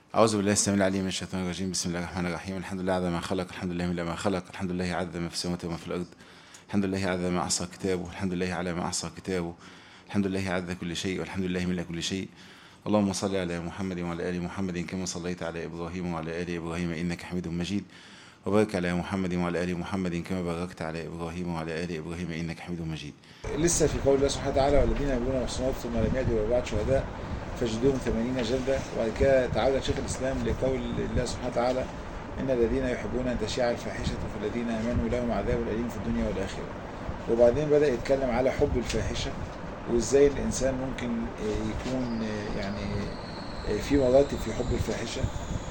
أعوذ بالله السميع العليم من الشيطان الرجيم بسم الله الرحمن الرحيم الحمد لله عدد ما خلق الحمد لله من ما خلق الحمد لله عدد ما في السماوات وما في الأرض الحمد لله عدد ما أحصى كتابه الحمد لله على ما أحصى كتابه الحمد لله عدد كل شيء والحمد لله من كل شيء اللهم صل على محمد وعلى آل محمد كما صليت على إبراهيم وعلى آل إبراهيم إنك حميد مجيد وبارك على محمد وعلى آل محمد كما باركت على إبراهيم وعلى آل إبراهيم إنك حميد مجيد لسه في قول الله سبحانه وتعالى والذين يبنون المحصنات ثم لم يأتوا بأربعة شهداء فاجلدوهم ثمانين جلدة وبعد كده تعرض شيخ الإسلام لقول الله سبحانه وتعالى إن الذين يحبون أن تشيع الفاحشة فالذين آمنوا لهم عذاب أليم في الدنيا والآخرة وبعدين بدأ يتكلم على حب الفاحشة وإزاي الإنسان ممكن يكون يعني في مراتب في حب الفاحشة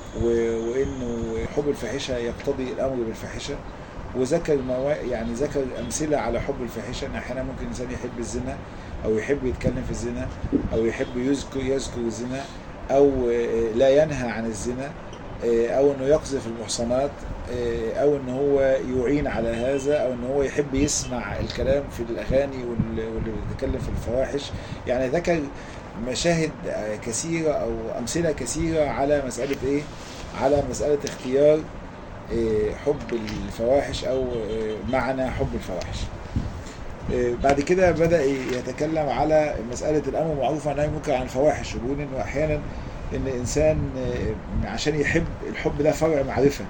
وإنه حب الفاحشة يقتضي الأمر بالفاحشة وذكر موا... يعني ذكر امثله على حب الفاحشه ان احيانا ممكن الانسان يحب الزنا او يحب يتكلم في الزنا او يحب يذكر يذكر الزنا او لا ينهى عن الزنا او انه يقذف المحصنات او ان هو يعين على هذا او ان هو يحب يسمع الكلام في الاغاني واللي بيتكلم في الفواحش يعني ذكر مشاهد كثيره او امثله كثيره على مساله ايه على مساله اختيار حب الفواحش او معنى حب الفواحش بعد كده بدا يتكلم على مساله الامر بالمعروف والنهي عن المنكر عن الفواحش وبيقول انه احيانا ان الانسان عشان يحب الحب ده فرع معرفه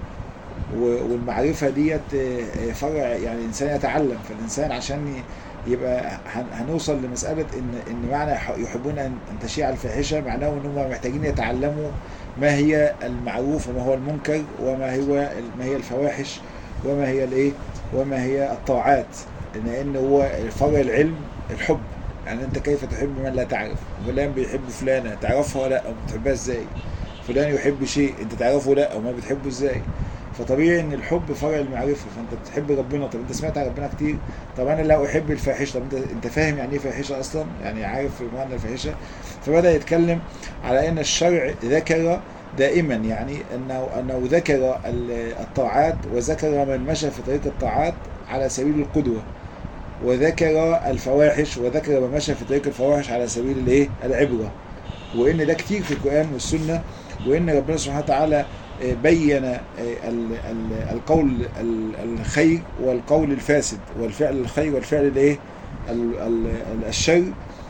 والمعرفه ديت فرع يعني الانسان يتعلم فالانسان عشان يبقى هنوصل لمساله ان ان معنى يحبون ان تشيع الفاحشه معناه ان هم محتاجين يتعلموا ما هي المعروف وما هو المنكر وما هو ما هي الفواحش وما هي الايه وما هي الطاعات لان هو فرع العلم الحب يعني انت كيف تحب من لا تعرف فلان بيحب فلانه تعرفها ولا او بتحبها ازاي فلان يحب شيء انت تعرفه لا او ما بتحبه ازاي فطبيعي ان الحب فرع المعرفه فانت بتحب ربنا طب انت سمعت عن ربنا كتير طب انا لا احب الفاحشه طب انت انت فاهم يعني ايه فاحشه اصلا يعني عارف معنى الفاحشه فبدا يتكلم على ان الشرع ذكر دائما يعني انه انه ذكر الطاعات وذكر من مشى في طريق الطاعات على سبيل القدوه وذكر الفواحش وذكر من مشى في طريق الفواحش على سبيل الايه العبره وان ده كتير في القران والسنه وان ربنا سبحانه وتعالى بين القول الخير والقول الفاسد والفعل الخير والفعل الايه الشر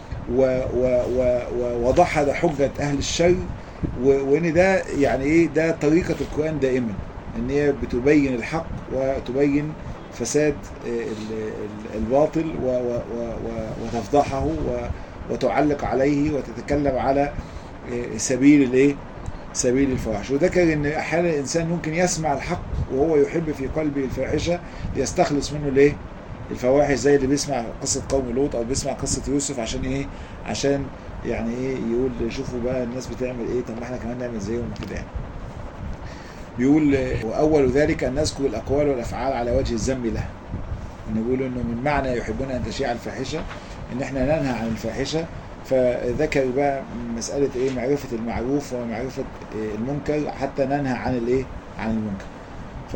ووضحد حجة أهل الشر وإن ده يعني إيه ده طريقة القرآن دائما إن هي بتبين الحق وتبين فساد الباطل وتفضحه وتعلق عليه وتتكلم على سبيل الايه سبيل الفواحش وذكر ان احيانا الانسان ممكن يسمع الحق وهو يحب في قلبه الفاحشه ليستخلص منه الايه الفواحش زي اللي بيسمع قصه قوم لوط او بيسمع قصه يوسف عشان ايه عشان يعني ايه يقول شوفوا بقى الناس بتعمل ايه طب ما احنا كمان نعمل زيهم كده يعني بيقول واول ذلك ان نذكر الاقوال والافعال على وجه الذم لها ان بيقولوا انه من معنى يحبون ان تشيع الفاحشه ان احنا ننهى عن الفاحشه فذكر بقى مسألة إيه معرفة المعروف ومعرفة المنكر حتى ننهى عن الإيه عن المنكر ف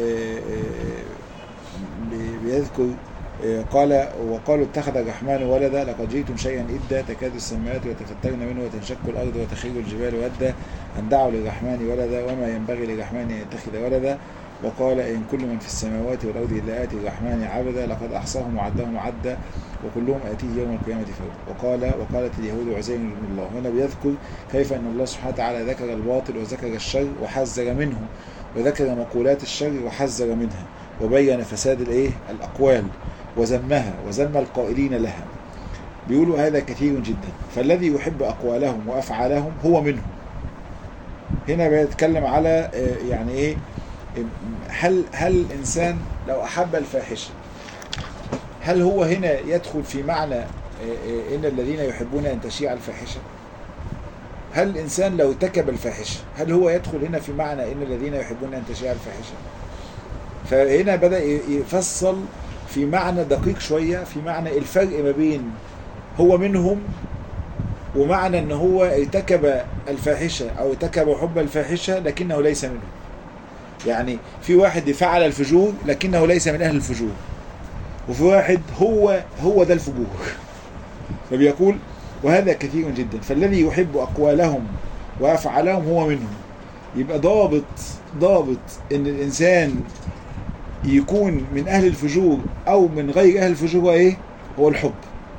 بيذكر قال وقالوا اتخذ الرحمن ولدا لقد جئتم شيئا إدا تكاد السماوات يتفترن منه وتنشق الأرض وتخير الجبال ودا أن دعوا للرحمن ولدا وما ينبغي للرحمن أن يتخذ ولدا وقال إن كل من في السماوات والأرض إلا آتي الرحمن عبدا لقد أحصاهم وعدهم عدا وكلهم آتيه يوم القيامة فردا وقال وقالت اليهود عزير من الله هنا بيذكر كيف أن الله سبحانه وتعالى ذكر الباطل وذكر الشر وحذر منه وذكر مقولات الشر وحذر منها وبين فساد الايه الأقوال وذمها وذم القائلين لها بيقولوا هذا كثير جدا فالذي يحب أقوالهم وأفعالهم هو منهم هنا بيتكلم على يعني ايه هل هل الانسان لو احب الفاحشه هل هو هنا يدخل في معنى ان الذين يحبون ان تشيع الفاحشه هل الانسان لو ارتكب الفاحشه هل هو يدخل هنا في معنى ان الذين يحبون ان تشيع الفاحشه فهنا بدا يفصل في معنى دقيق شويه في معنى الفرق ما بين هو منهم ومعنى ان هو ارتكب الفاحشه او ارتكب حب الفاحشه لكنه ليس منهم يعني في واحد فعل الفجور لكنه ليس من اهل الفجور وفي واحد هو هو ده الفجور فبيقول وهذا كثير جدا فالذي يحب اقوالهم وأفعالهم هو منهم يبقى ضابط ضابط إن الإنسان يكون من أهل الفجور أو من غير أهل الفجور هو إيه؟ هو الحب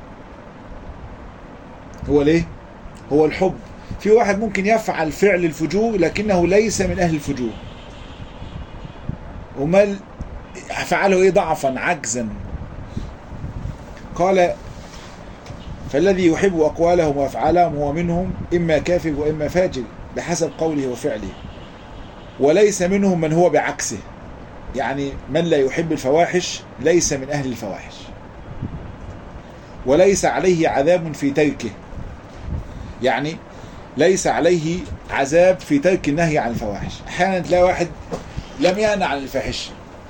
هو ليه؟ هو الحب في واحد ممكن يفعل فعل الفجور لكنه ليس من أهل الفجور ومال فعله إيه ضعفا عجزا قال فالذي يحب أقوالهم وأفعالهم هو منهم إما كافر وإما فاجر بحسب قوله وفعله وليس منهم من هو بعكسه يعني من لا يحب الفواحش ليس من أهل الفواحش وليس عليه عذاب في تركه يعني ليس عليه عذاب في ترك النهي عن الفواحش احيانا تلاقي واحد لم ينهى عن الفاحشه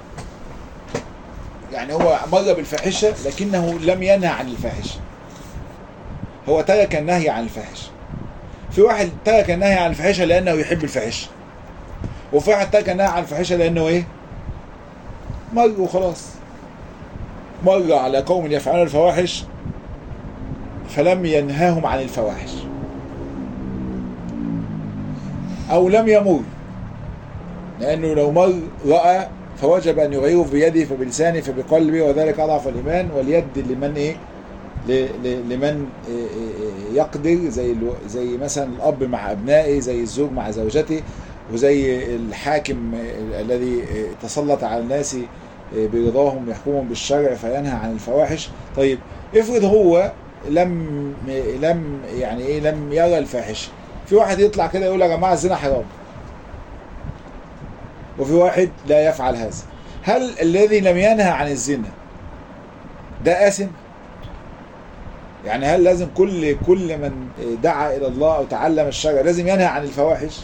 يعني هو مر بالفاحشه لكنه لم ينهى عن الفاحشه هو ترك النهي عن الفاحشه في واحد ترك النهي عن الفاحشه لانه يحب الفاحشه وفي واحد ترك النهي عن الفاحشه لانه ايه مر وخلاص مر على قوم يفعلون الفواحش فلم ينهاهم عن الفواحش أو لم يمر لأنه لو مر رأى فوجب أن يغيره بيده فبلسانه فبقلبه وذلك أضعف الإيمان واليد لمن إيه لمن يقدر زي زي مثلا الأب مع أبنائه زي الزوج مع زوجته وزي الحاكم الذي تسلط على الناس برضاهم يحكمهم بالشرع فينهى عن الفواحش طيب افرض هو لم لم يعني ايه لم يرى الفاحشه في واحد يطلع كده يقول يا جماعه الزنا حرام وفي واحد لا يفعل هذا هل الذي لم ينهى عن الزنا ده آثم يعني هل لازم كل كل من دعا الى الله او تعلم الشرع لازم ينهى عن الفواحش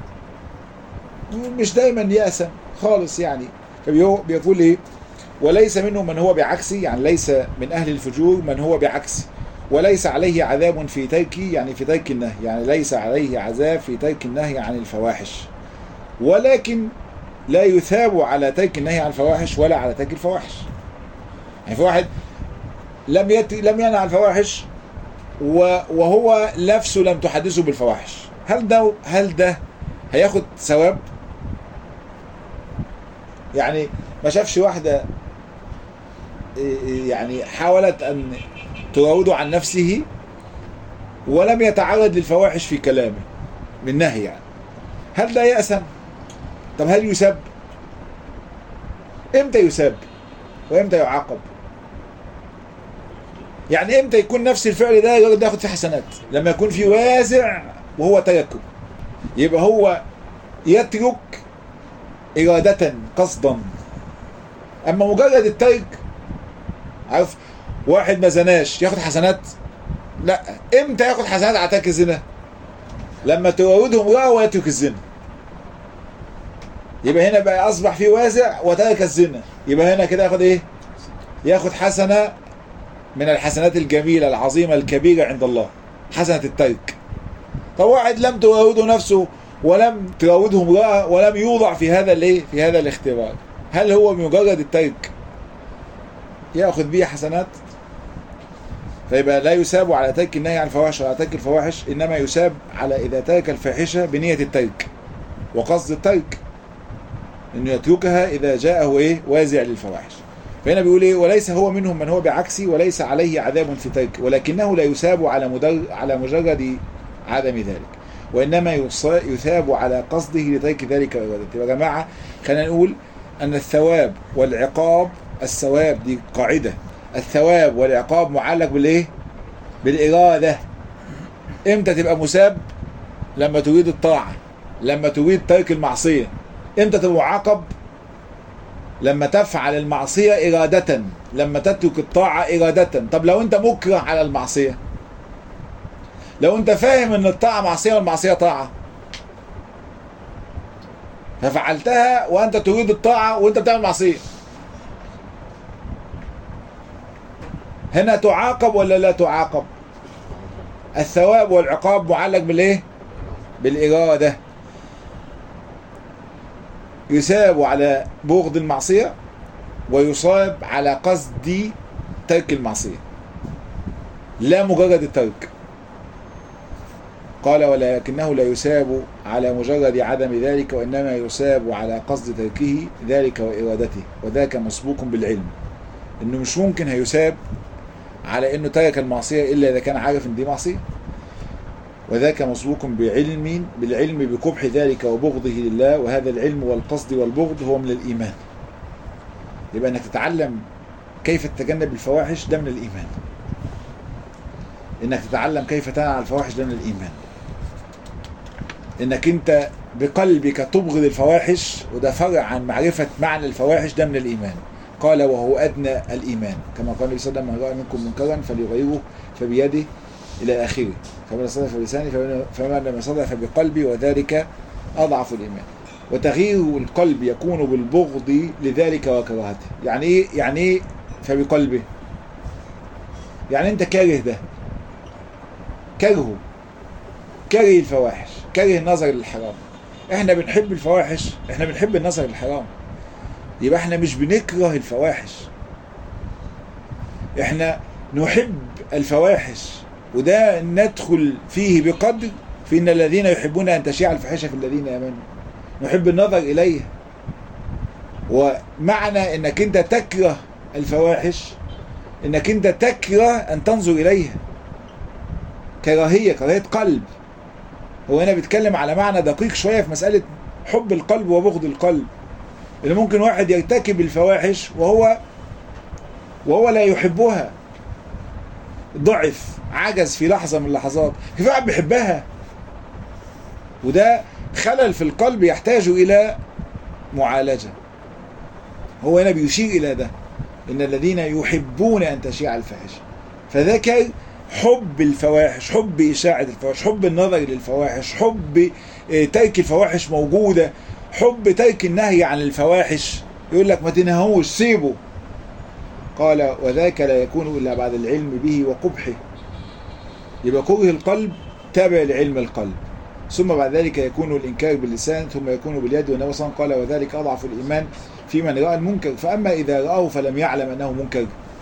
مش دايما يأسم خالص يعني فبيقول ايه وليس منهم من هو بعكسي يعني ليس من اهل الفجور من هو بعكسي وليس عليه عذاب في تركي يعني في ترك النهي يعني ليس عليه عذاب في ترك النهي عن الفواحش ولكن لا يثاب على ترك النهي عن الفواحش ولا على ترك الفواحش يعني في واحد لم يت... لم ينهى عن الفواحش و... وهو نفسه لم تحدثه بالفواحش هل ده هل ده هياخد ثواب يعني ما شافش واحده يعني حاولت ان تراوده عن نفسه ولم يتعرض للفواحش في كلامه من نهي يعني هل ده يأسم طب هل يسب امتى يسب وامتى يعاقب يعني امتى يكون نفس الفعل ده الراجل ده ياخد فيه حسنات لما يكون في وازع وهو تركه يبقى هو يترك إرادة قصدا أما مجرد الترك عارف واحد ما زناش ياخد حسنات لا امتى ياخد حسنات على ترك الزنا لما تراودهم امرأة ويترك الزنا يبقى هنا بقى أصبح في وازع وترك الزنا يبقى هنا كده ياخد إيه ياخد حسنة من الحسنات الجميلة العظيمة الكبيرة عند الله حسنة الترك طب واحد لم تراوده نفسه ولم تراوده امرأة ولم يوضع في هذا الايه في هذا الاختبار هل هو بمجرد الترك ياخذ به حسنات فيبقى لا يساب على ترك النهي عن الفواحش ولا ترك الفواحش انما يساب على اذا ترك الفاحشه بنيه الترك وقصد الترك انه يتركها اذا جاءه ايه وازع للفواحش فهنا بيقول ايه وليس هو منهم من هو بعكسي وليس عليه عذاب في ترك ولكنه لا يساب على مدر على مجرد عدم ذلك وانما يثاب على قصده لترك ذلك وارادته يا جماعه خلينا نقول ان الثواب والعقاب الثواب دي قاعده الثواب والعقاب معلق بالايه بالاراده امتى تبقى مساب لما تريد الطاعه لما تريد ترك المعصيه امتى تبقى معاقب لما تفعل المعصيه اراده لما تترك الطاعه اراده طب لو انت مكره على المعصيه لو انت فاهم ان الطاعه معصيه والمعصيه طاعه ففعلتها وانت تريد الطاعه وانت بتعمل معصيه هنا تعاقب ولا لا تعاقب الثواب والعقاب معلق بالايه بالاراده يثاب على بغض المعصيه ويصاب على قصد ترك المعصيه لا مجرد الترك قال ولكنه لا يساب على مجرد عدم ذلك وإنما يساب على قصد تركه ذلك وإرادته وذاك مسبوق بالعلم إنه مش ممكن هيساب على إنه ترك المعصية إلا إذا كان عارف إن دي معصية وذاك مسبوق بعلم بالعلم بقبح ذلك وبغضه لله وهذا العلم والقصد والبغض هو من الإيمان يبقى انك تتعلم كيف تتجنب الفواحش ده من الايمان انك تتعلم كيف تنهى عن الفواحش ده من الايمان انك انت بقلبك تبغض الفواحش وده فرع عن معرفة معنى الفواحش ده من الايمان قال وهو ادنى الايمان كما قال النبي صلى الله عليه وسلم من راى منكم منكرا فليغيره فبيده الى اخره فمن استطاع فبلسانه فمن لم يستطع فبقلبه وذلك اضعف الايمان وتغيير القلب يكون بالبغض لذلك وكراهته يعني ايه يعني ايه فبقلبه يعني انت كاره ده كرهه كاره الفواحش كاره النظر للحرام احنا بنحب الفواحش احنا بنحب النظر للحرام يبقى احنا مش بنكره الفواحش احنا نحب الفواحش وده ندخل فيه بقدر في ان الذين يحبون ان تشيع الفاحشه في الذين امنوا نحب النظر إليها ومعنى انك انت تكره الفواحش انك انت تكره ان تنظر اليها كراهية كراهية قلب هو هنا بيتكلم على معنى دقيق شوية في مسألة حب القلب وبغض القلب اللي ممكن واحد يرتكب الفواحش وهو وهو لا يحبها ضعف عجز في لحظة من اللحظات في واحد بيحبها وده خلل في القلب يحتاج إلى معالجة هو هنا بيشير إلى ده إن الذين يحبون أن تشيع الفاحشة فذكر حب الفواحش حب إشاعة الفواحش حب النظر للفواحش حب ترك الفواحش موجودة حب ترك النهي عن الفواحش يقول لك ما تنهوش سيبه قال وذاك لا يكون إلا بعد العلم به وقبحه يبقى كره القلب تابع لعلم القلب ثم بعد ذلك يكون الإنكار باللسان ثم يكون باليد والنبي صلى الله عليه وسلم قال وذلك أضعف الإيمان في من رأى المنكر فأما إذا رآه فلم يعلم أنه منكر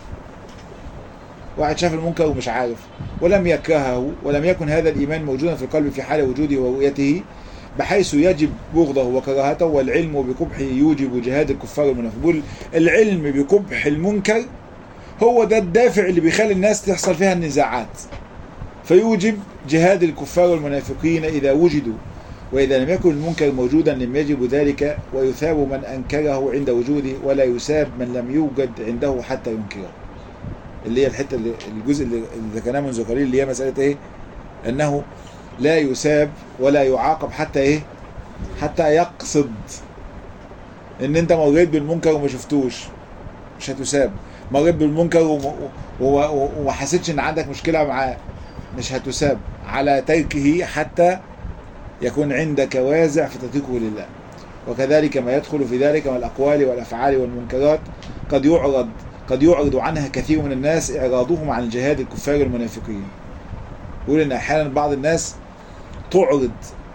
واحد شاف المنكر ومش عارف ولم يكرهه ولم يكن هذا الإيمان موجودا في القلب في حال وجوده ورؤيته بحيث يجب بغضه وكراهته والعلم بقبحه يوجب جهاد الكفار المنافقين العلم بقبح المنكر هو ده الدافع اللي بيخلي الناس تحصل فيها النزاعات فيوجب جهاد الكفار والمنافقين إذا وجدوا وإذا لم يكن المنكر موجودا لم يجب ذلك ويثاب من أنكره عند وجوده ولا يساب من لم يوجد عنده حتى ينكره اللي هي الحتة اللي الجزء اللي ذكرناه منذ قليل اللي هي مسألة إيه أنه لا يساب ولا يعاقب حتى إيه حتى يقصد إن أنت مريت بالمنكر وما شفتوش مش هتساب مريت بالمنكر وما, وما, وما حسيتش إن عندك مشكلة معاه مش هتساب على تركه حتى يكون عندك وازع في تتركه لله وكذلك ما يدخل في ذلك من الأقوال والأفعال والمنكرات قد يعرض قد يعرض عنها كثير من الناس إعراضهم عن جهاد الكفار المنافقين يقول إن أحيانا بعض الناس تعرض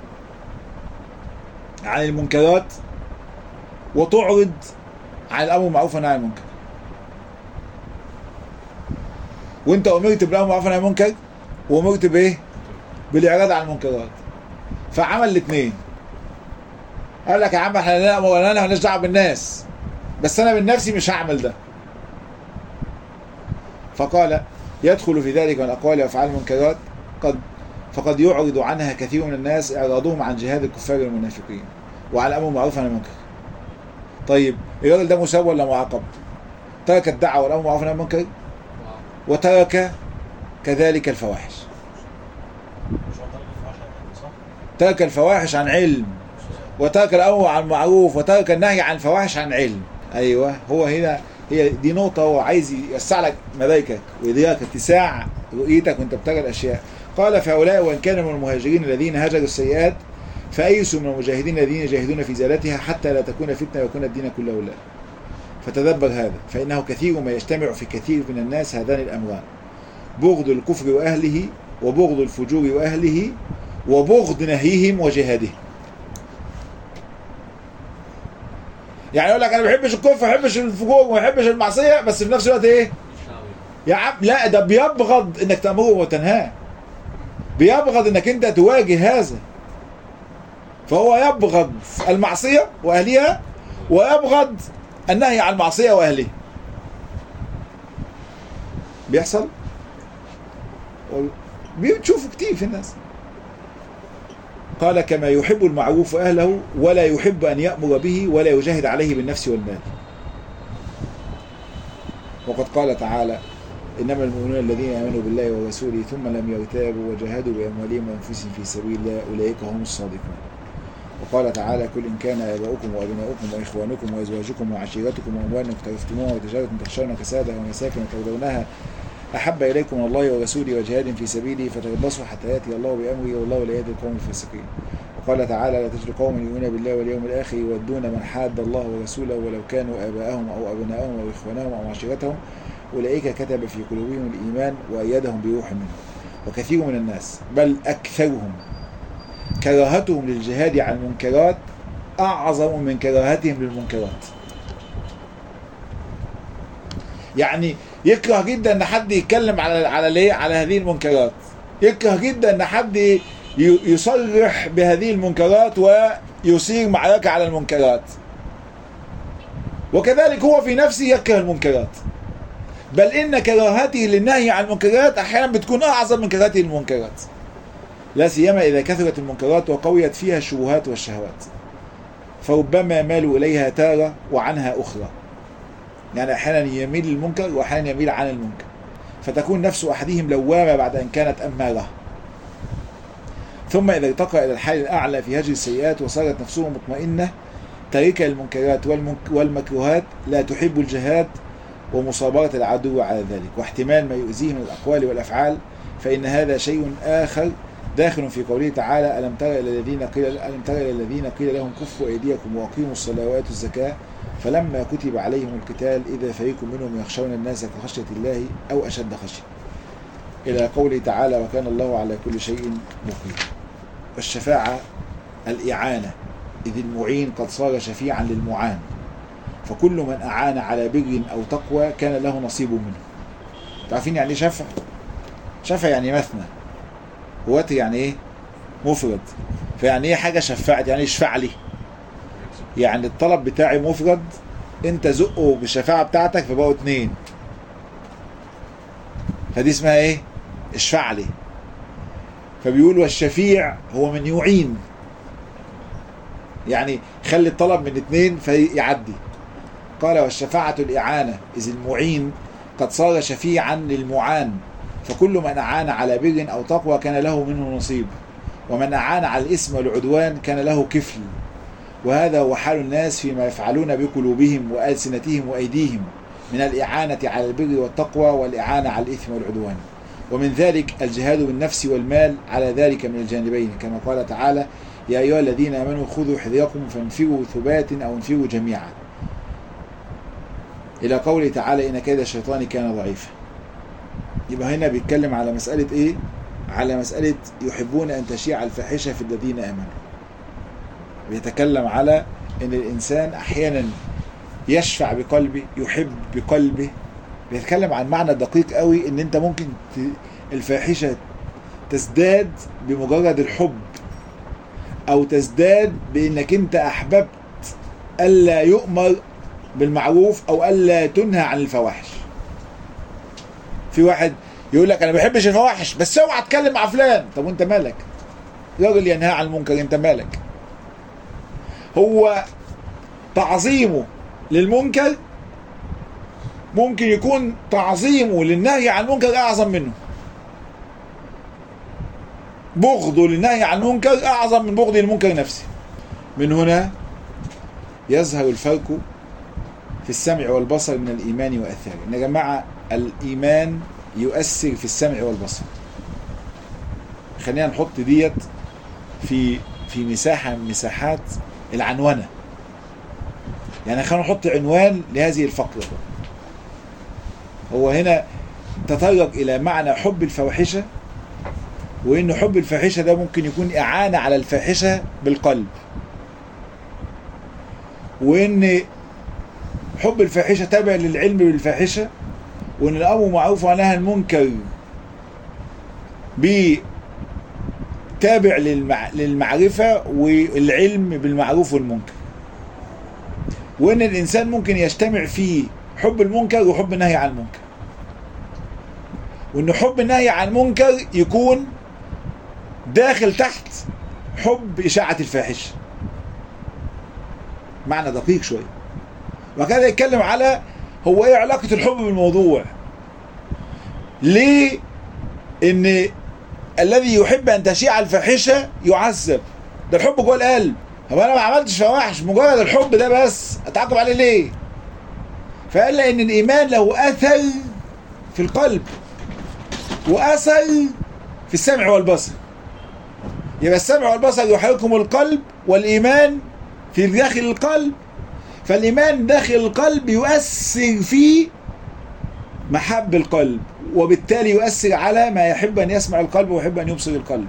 عن المنكرات وتعرض عن الأمر بالمعروف والنهي عن المنكر وانت امرت بالامر بالمعروف والنهي عن المنكر وامرت بايه؟ بالاعراض عن المنكرات فعمل الاثنين قال لك يا عم احنا لا ولا انا مالناش دعوه بالناس بس انا من نفسي مش هعمل ده فقال يدخل في ذلك من الاقوال وافعال المنكرات قد فقد يعرض عنها كثير من الناس اعراضهم عن جهاد الكفار المنافقين وعلى الامر بالمعروف عن المنكر طيب الراجل ده مساب ولا معاقب؟ ترك الدعوه والامر بالمعروف عن المنكر وترك كذلك الفواحش ترك الفواحش عن علم وترك الامر عن المعروف وترك النهي عن الفواحش عن علم ايوه هو هنا هي دي نقطة هو عايز يوسع لك مداركك ويديك اتساع رؤيتك وانت بترى الاشياء قال فهؤلاء وان كانوا من المهاجرين الذين هجروا السيئات فايسوا من المجاهدين الذين يجاهدون في زالتها حتى لا تكون فتنة ويكون الدين كله لله فتدبر هذا فإنه كثير ما يجتمع في كثير من الناس هذان الأمران بغض الكفر وأهله وبغض الفجور وأهله وبغض نهيهم وجهادهم يعني يقول لك انا ما بحبش الكفر ما بحبش الفجور وما بحبش المعصيه بس في نفس الوقت ايه؟ يا عم لا ده بيبغض انك تامره وتنهاه بيبغض انك انت تواجه هذا فهو يبغض المعصية واهلها ويبغض النهي عن المعصية واهلها بيحصل بتشوفه كتير في الناس قال كما يحب المعروف أهله ولا يحب أن يأمر به ولا يجاهد عليه بالنفس والمال وقد قال تعالى إنما المؤمنون الذين آمنوا بالله ورسوله ثم لم يرتابوا وجاهدوا بأموالهم وأنفسهم في سبيل الله أولئك هم الصادقون وقال تعالى كل إن كان آباؤكم وأبناؤكم وإخوانكم وأزواجكم وعشيرتكم وأموال اقترفتموها وتجارة تخشون كسادها ومساكن ترضونها أحب إليكم من الله ورسوله وجهاد في سبيله فتربصوا حتى يأتي الله بأمره والله لا يهدي القوم الفاسقين وقال تعالى لا تجد قوما يؤمنون بالله واليوم الآخر يودون من حاد الله ورسوله ولو كانوا آباءهم أو أبناءهم أو إخوانهم أو عشيرتهم أولئك كتب في قلوبهم الإيمان وأيدهم بروح منه وكثير من الناس بل أكثرهم كراهتهم للجهاد عن المنكرات أعظم من كراهتهم للمنكرات يعني يكره جدا ان حد يتكلم على على ليه على هذه المنكرات يكره جدا ان حد يصرح بهذه المنكرات ويثير معركة على المنكرات وكذلك هو في نفسه يكره المنكرات بل ان كراهته للنهي عن المنكرات احيانا بتكون اعظم من كراهته للمنكرات لا سيما اذا كثرت المنكرات وقويت فيها الشبهات والشهوات فربما يمال اليها تاره وعنها اخرى يعني احيانا يميل للمنكر واحيانا يميل عن المنكر فتكون نفس احدهم لوامه بعد ان كانت اماره ثم اذا ارتقى الى الحال الاعلى في هجر السيئات وصارت نفسه مطمئنه تاركه للمنكرات والمكروهات لا تحب الجهاد ومصابرة العدو على ذلك واحتمال ما يؤذيه من الأقوال والأفعال فإن هذا شيء آخر داخل في قوله تعالى ألم تر إلى الذين قيل ألم تر إلى الذين قيل لهم كفوا أيديكم وأقيموا الصلاة وآتوا الزكاة فلما كتب عليهم القتال إذا فريق منهم يخشون الناس كخشية الله أو أشد خشية إلى قوله تعالى وكان الله على كل شيء مقيم والشفاعة الإعانة إذ المعين قد صار شفيعا للمعان فكل من أعان على بر أو تقوى كان له نصيب منه تعرفين يعني شفع شفع يعني مثنى وتر يعني ايه مفرد فيعني ايه حاجة شفعت يعني اشفع لي يعني الطلب بتاعي مفرد انت زقه بالشفاعة بتاعتك فبقوا اتنين فدي اسمها ايه اشفع لي فبيقول والشفيع هو من يعين يعني خلي الطلب من اتنين فيعدي قال والشفاعة الإعانة إذ المعين قد صار شفيعا للمعان فكل من أعان على بر أو تقوى كان له منه نصيب ومن أعان على الإثم والعدوان كان له كفل وهذا هو حال الناس فيما يفعلون بقلوبهم وألسنتهم وأيديهم من الإعانة على البر والتقوى والإعانة على الإثم والعدوان ومن ذلك الجهاد بالنفس والمال على ذلك من الجانبين كما قال تعالى يا أيها الذين آمنوا خذوا حذركم فانفروا ثبات أو انفروا جميعا إلى قوله تعالى إن كيد الشيطان كان ضعيفا يبقى هنا بيتكلم على مسألة إيه؟ على مسألة يحبون أن تشيع الفاحشة في الذين آمنوا بيتكلم على إن الإنسان أحيانا يشفع بقلبه يحب بقلبه بيتكلم عن معنى دقيق قوي إن أنت ممكن ت... الفاحشة تزداد بمجرد الحب أو تزداد بإنك أنت أحببت ألا يؤمر بالمعروف او الا تنهى عن الفواحش في واحد يقول لك انا ما بحبش الفواحش بس اوعى اتكلم مع فلان طب وانت مالك راجل ينهى عن المنكر انت مالك هو تعظيمه للمنكر ممكن يكون تعظيمه للنهي عن المنكر اعظم منه بغضه للنهي عن المنكر اعظم من بغضه للمنكر نفسه من هنا يظهر الفرق في السمع والبصر من الإيمان وأثاره إن يا جماعة الإيمان يؤثر في السمع والبصر خلينا نحط ديت في في مساحة من مساحات العنونة يعني خلينا نحط عنوان لهذه الفقرة هو هنا تطرق إلى معنى حب الفواحشة وإن حب الفاحشة ده ممكن يكون إعانة على الفاحشة بالقلب وإن حب الفاحشة تابع للعلم بالفاحشة وإن الأمر معروف عنها المنكر تابع للمع... للمعرفة والعلم بالمعروف والمنكر وان الانسان ممكن يجتمع فيه حب المنكر وحب النهي عن المنكر وان حب النهي عن المنكر يكون داخل تحت حب اشاعة الفاحشة معنى دقيق شوية وكذا يتكلم على هو ايه علاقة الحب بالموضوع ليه ان الذي يحب ان تشيع الفاحشة يعذب ده الحب جوه القلب طب انا ما عملتش فواحش مجرد الحب ده بس اتعاقب عليه ليه فقال ان الايمان له اثر في القلب واثر في السمع والبصر يبقى السمع والبصر يحركهم القلب والايمان في داخل القلب فالايمان داخل القلب يؤثر في محب القلب وبالتالي يؤثر على ما يحب ان يسمع القلب ويحب ان يبصر القلب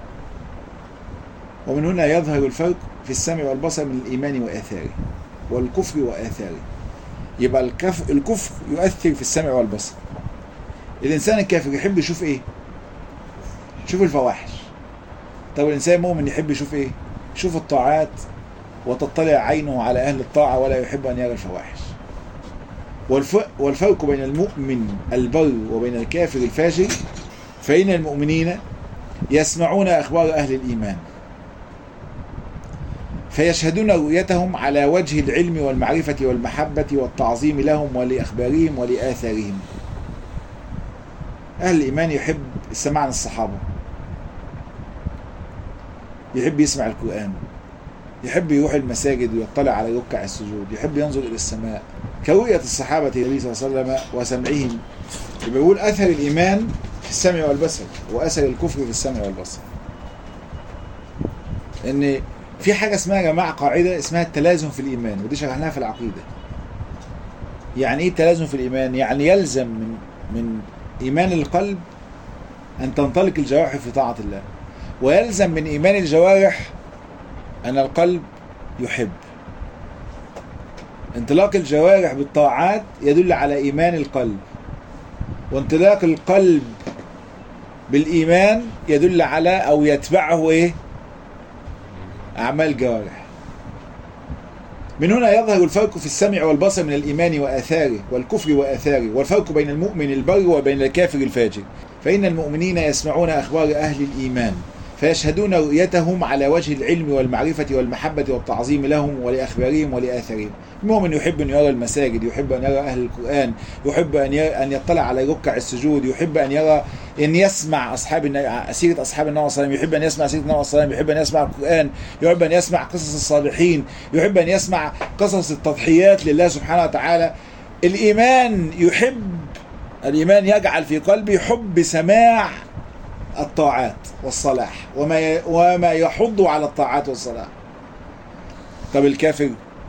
ومن هنا يظهر الفرق في السمع والبصر من الايمان واثاره والكفر واثاره يبقى الكف الكفر يؤثر في السمع والبصر الانسان الكافر يحب يشوف ايه يشوف الفواحش طب الانسان المؤمن يحب يشوف ايه يشوف الطاعات وتطلع عينه على اهل الطاعه ولا يحب ان يرى الفواحش والفرق بين المؤمن البر وبين الكافر الفاجر فإن المؤمنين يسمعون أخبار أهل الإيمان فيشهدون رؤيتهم على وجه العلم والمعرفة والمحبة والتعظيم لهم ولأخبارهم ولآثارهم أهل الإيمان يحب السماع عن الصحابة يحب يسمع القرآن يحب يروح المساجد ويطلع على ركع السجود يحب ينظر إلى السماء كرؤية الصحابة النبي صلى الله عليه وسلم وسمعهم يبقى بيقول أثر الإيمان في السمع والبصر وأثر الكفر في السمع والبصر إن في حاجة اسمها يا جماعة قاعدة اسمها التلازم في الإيمان ودي شرحناها في العقيدة يعني إيه التلازم في الإيمان؟ يعني يلزم من من إيمان القلب أن تنطلق الجوارح في طاعة الله ويلزم من إيمان الجوارح أن القلب يحب انطلاق الجوارح بالطاعات يدل على ايمان القلب وانطلاق القلب بالايمان يدل على او يتبعه ايه اعمال الجوارح من هنا يظهر الفرق في السمع والبصر من الايمان واثاره والكفر واثاره والفرق بين المؤمن البر وبين الكافر الفاجر فان المؤمنين يسمعون اخبار اهل الايمان فيشهدون رؤيتهم على وجه العلم والمعرفة والمحبة والتعظيم لهم ولأخبارهم ولآثارهم المؤمن يحب أن يرى المساجد يحب أن يرى أهل القرآن يحب أن أن يطلع على ركع السجود يحب أن يرى أن يسمع أصحاب سيرة أصحاب النبي صلى الله عليه وسلم يحب أن يسمع سيرة النبي صلى الله عليه وسلم يحب أن يسمع القرآن يحب أن يسمع قصص الصالحين يحب أن يسمع قصص التضحيات لله سبحانه وتعالى الإيمان يحب الإيمان يجعل في قلبي حب سماع الطاعات والصلاح وما وما يحض على الطاعات والصلاح طب الكافر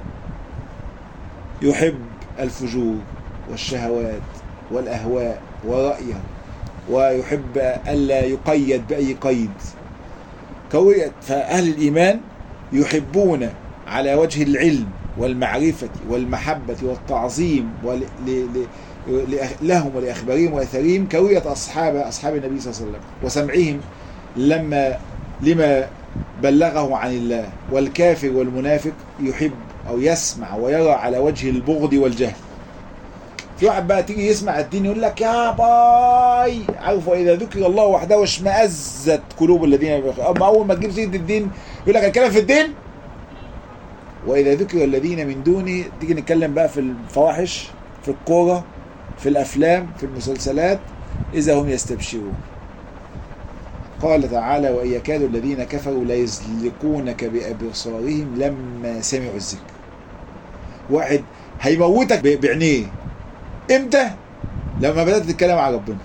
يحب الفجور والشهوات والأهواء ورأيه ويحب ألا يقيد بأي قيد كوية فأهل الإيمان يحبون على وجه العلم والمعرفة والمحبة والتعظيم ول... ل... ل... لهم ولأخبارهم وأثرهم كوية أصحاب أصحاب النبي صلى الله عليه وسلم وسمعهم لما لما بلغه عن الله والكافر والمنافق يحب أو يسمع ويرى على وجه البغض والجهل في واحد بقى تيجي يسمع الدين يقول لك يا باي عارف واذا ذكر الله وحده اشمئزت قلوب الذين بيخ... اما اول ما تجيب سيره الدين يقول لك الكلام في الدين واذا ذكر الذين من دونه تيجي نتكلم بقى في الفواحش في الكوره في الافلام في المسلسلات اذا هم يستبشرون قال تعالى وان يكاد الذين كفروا ليزلقونك بابصارهم لما سمعوا الذكر واحد هيموتك بعينيه امتى لما بدات تتكلم عن ربنا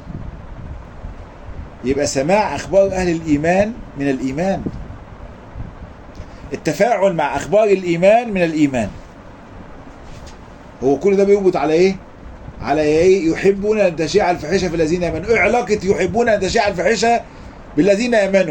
يبقى سماع اخبار اهل الايمان من الايمان التفاعل مع اخبار الايمان من الايمان هو كل ده بيربط على ايه على ايه يحبون ان تشيع الفاحشه في الذين امنوا ايه علاقه يحبون ان تشيع الفاحشه بالذين امنوا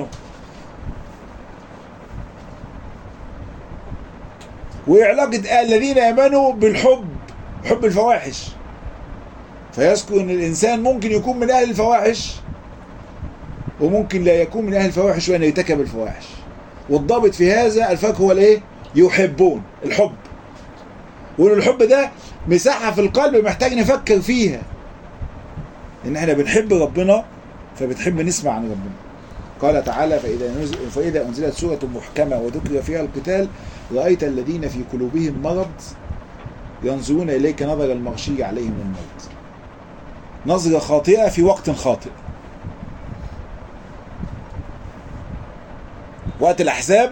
وايه علاقه الذين امنوا بالحب حب الفواحش فيذكر ان الانسان ممكن يكون من اهل الفواحش وممكن لا يكون من اهل الفواحش وان يرتكب الفواحش والضابط في هذا الفرق هو الايه يحبون الحب وان الحب ده مساحه في القلب محتاج نفكر فيها ان احنا بنحب ربنا فبنحب نسمع عن ربنا قال تعالى فإذا, نزل فإذا أنزلت سورة محكمة وذكر فيها القتال رأيت الذين في قلوبهم مرض ينظرون إليك نظر المغشي عليهم من الموت نظرة خاطئة في وقت خاطئ وقت الأحزاب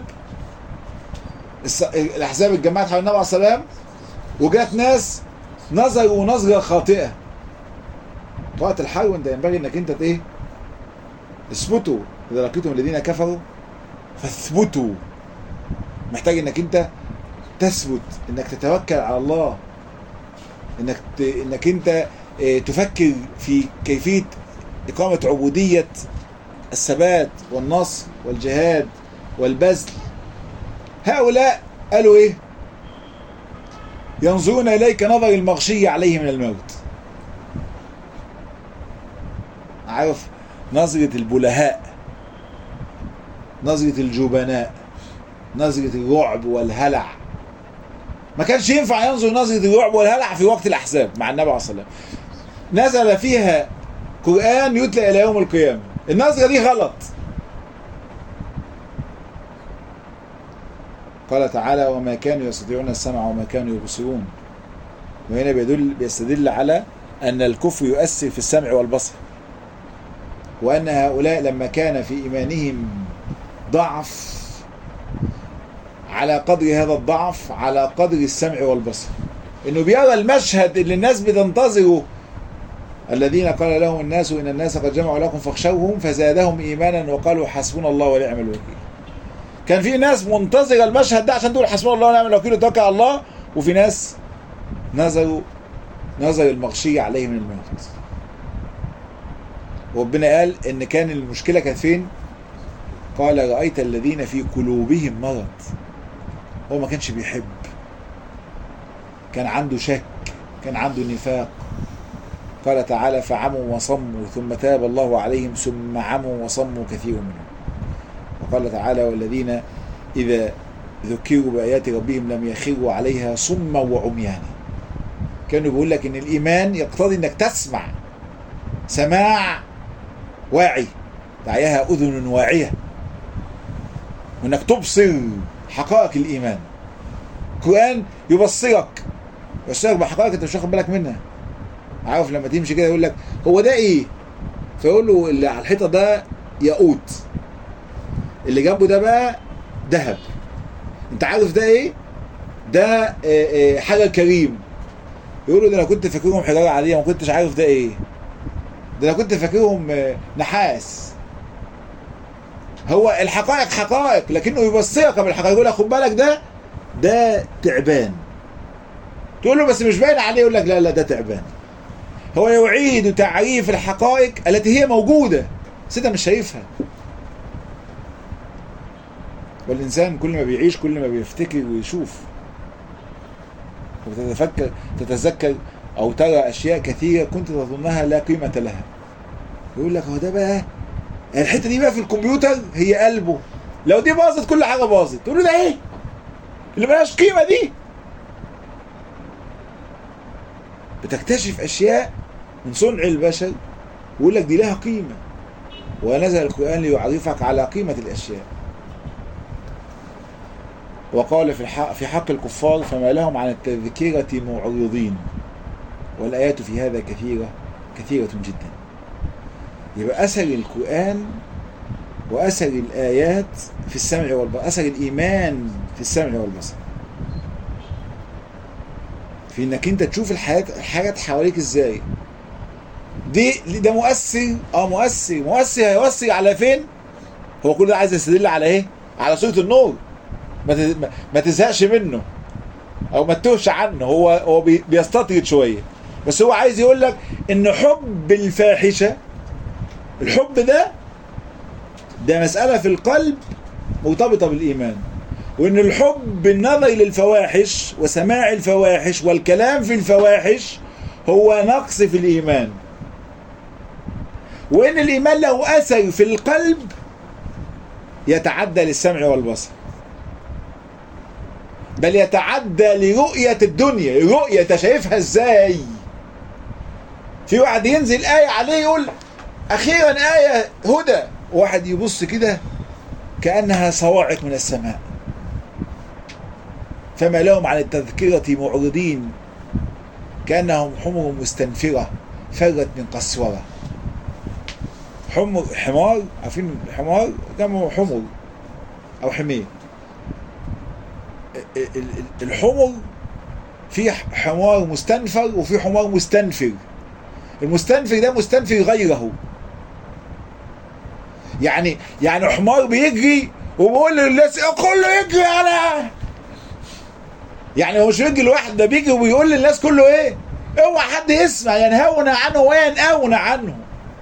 الأحزاب اتجمعت حول النبي عليه السلام وجات ناس نظروا نظرة خاطئة وقت الحرب انت ينبغي انك انت ايه اثبتوا اذا لقيتم الذين كفروا فاثبتوا محتاج انك انت تثبت انك تتوكل على الله انك ت... انك انت اه تفكر في كيفيه اقامه عبوديه الثبات والنصر والجهاد والبذل هؤلاء قالوا ايه ينظرون اليك نظر المغشي عليه من الموت عارف نظرة البلهاء نظرة الجبناء نظرة الرعب والهلع ما كانش ينفع ينظر نظرة الرعب والهلع في وقت الأحزاب مع النبي عليه الصلاة والسلام نزل فيها قرآن يتلى إلى يوم القيامة النظرة دي غلط قال تعالى وما كانوا يستطيعون السمع وما كانوا يبصرون وهنا بيدل بيستدل على أن الكفر يؤثر في السمع والبصر وأن هؤلاء لما كان في إيمانهم ضعف على قدر هذا الضعف على قدر السمع والبصر انه بيرى المشهد اللي الناس بتنتظره الذين قال لهم الناس ان الناس قد جمعوا لكم فاخشوهم فزادهم ايمانا وقالوا حسبنا الله ونعم الوكيل كان في ناس منتظره المشهد ده عشان تقول حسبنا الله ونعم الوكيل وتوكل على الله وفي ناس نظروا نظر المغشي عليه من الموت وربنا قال ان كان المشكله كانت فين قال رايت الذين في قلوبهم مرض هو ما كانش بيحب كان عنده شك كان عنده نفاق قال تعالى فعموا وصموا ثم تاب الله عليهم ثم عموا وصموا كثير منهم وقال تعالى والذين إذا ذكروا بآيات ربهم لم يخروا عليها صما وعميانا كانوا بيقول لك ان الايمان يقتضي انك تسمع سماع واعي دعيها اذن واعيه وانك تبصر حقائق الايمان القران يبصرك يبصرك بحقائق انت مش واخد بالك منها عارف لما تمشي كده يقول لك هو ده ايه فيقول له اللي على الحيطه ده ياقوت اللي جنبه ده بقى ذهب انت عارف ده ايه ده اه اه حاجه كريم يقول له ده انا كنت فاكرهم حجاره عاديه ما كنتش عارف ده ايه ده انا كنت فاكرهم اه نحاس هو الحقائق حقائق لكنه يبصرك بالحقائق يقول لك خد بالك ده ده تعبان تقول له بس مش باين عليه يقول لك لا لا ده تعبان هو يعيد تعريف الحقائق التي هي موجوده بس انت مش شايفها والإنسان كل ما بيعيش كل ما بيفتكر ويشوف وتتفكر تتذكر أو ترى أشياء كثيرة كنت تظنها لا قيمة لها يقول لك هو ده بقى الحتة دي بقى في الكمبيوتر هي قلبه لو دي باظت كل حاجة باظت تقول له ده إيه اللي ملهاش قيمة دي بتكتشف أشياء من صنع البشر ويقول لك دي لها قيمة ونزل القرآن ليعرفك على قيمة الأشياء وقال في الحق في حق الكفار فما لهم عن التذكرة معرضين والآيات في هذا كثيرة كثيرة جدا يبقى أثر القرآن وأثر الآيات في السمع والبصر أثر الإيمان في السمع والبصر في إنك أنت تشوف الحياة الحاجات حواليك إزاي دي ده مؤثر اه مؤثر مؤثر هيؤثر على فين هو كل ده عايز يستدل على ايه على سورة النور ما ما تزهقش منه او ما تتوهش عنه هو هو بيستطرد شويه بس هو عايز يقول لك ان حب الفاحشه الحب ده ده مساله في القلب مرتبطه بالايمان وان الحب النظر للفواحش وسماع الفواحش والكلام في الفواحش هو نقص في الايمان وان الايمان له اثر في القلب يتعدى للسمع والبصر بل يتعدى لرؤية الدنيا الرؤية انت شايفها ازاي في واحد ينزل آية عليه يقول أخيرا آية هدى واحد يبص كده كأنها صواعق من السماء فما لهم عن التذكرة معرضين كأنهم حمر مستنفرة فرت من قسورة حمر حمار عارفين الحمار جمع حمر أو حمير الحمر في حمار مستنفر وفي حمار مستنفر المستنفر ده مستنفر غيره يعني يعني حمار بيجري وبيقول للناس كله يجري على يعني هو مش بيجري لوحده ده بيجري وبيقول للناس كله ايه اوعى حد يسمع ينهون عنه وينأون عنه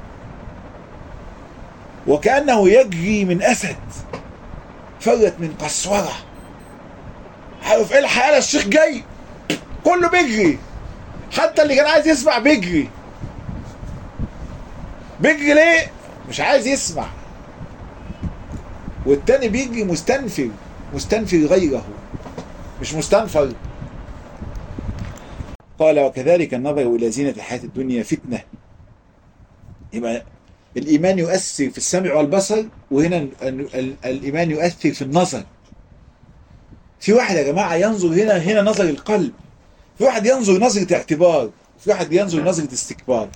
وكأنه يجري من أسد فرت من قسورة عارف ايه الحالة الشيخ جاي كله بيجري حتى اللي كان عايز يسمع بيجري بيجري ليه مش عايز يسمع والتاني بيجري مستنفر مستنفر غيره مش مستنفر قال وكذلك النظر إلى زينة الحياة الدنيا فتنة يبقى الإيمان يؤثر في السمع والبصر وهنا الإيمان يؤثر في النظر في واحد يا جماعة ينظر هنا هنا نظر القلب في واحد ينظر نظرة اعتبار في واحد ينظر نظرة استكبار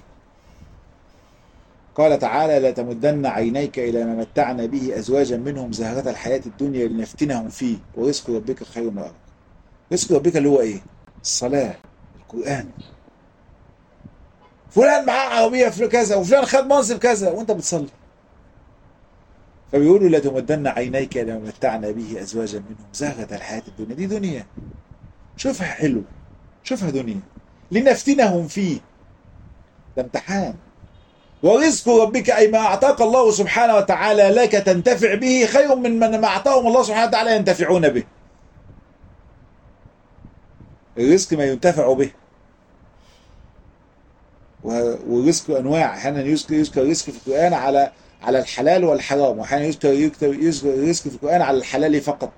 قال تعالى لا تمدن عينيك إلى ما متعنا به أزواجا منهم زهرة الحياة الدنيا لنفتنهم فيه ورزق ربك خير وأبقى رزق ربك اللي هو إيه؟ الصلاة القرآن فلان معاه عربية في كذا وفلان خد منصب كذا وأنت بتصلي فبيقولوا لا تمدن عينيك إلى ما متعنا به أزواجا منهم زهرة الحياة الدنيا دي دنيا شوفها حلو شوفها دنيا لنفتنهم فيه ده امتحان ورزق ربك أي ما أعطاك الله سبحانه وتعالى لك تنتفع به خير من من ما أعطاهم الله سبحانه وتعالى ينتفعون به الرزق ما ينتفع به والرزق أنواع أحيانا يذكر يذكر الرزق في القرآن على على الحلال والحرام وأحيانا يذكر يذكر يذكر الرزق في القرآن على الحلال فقط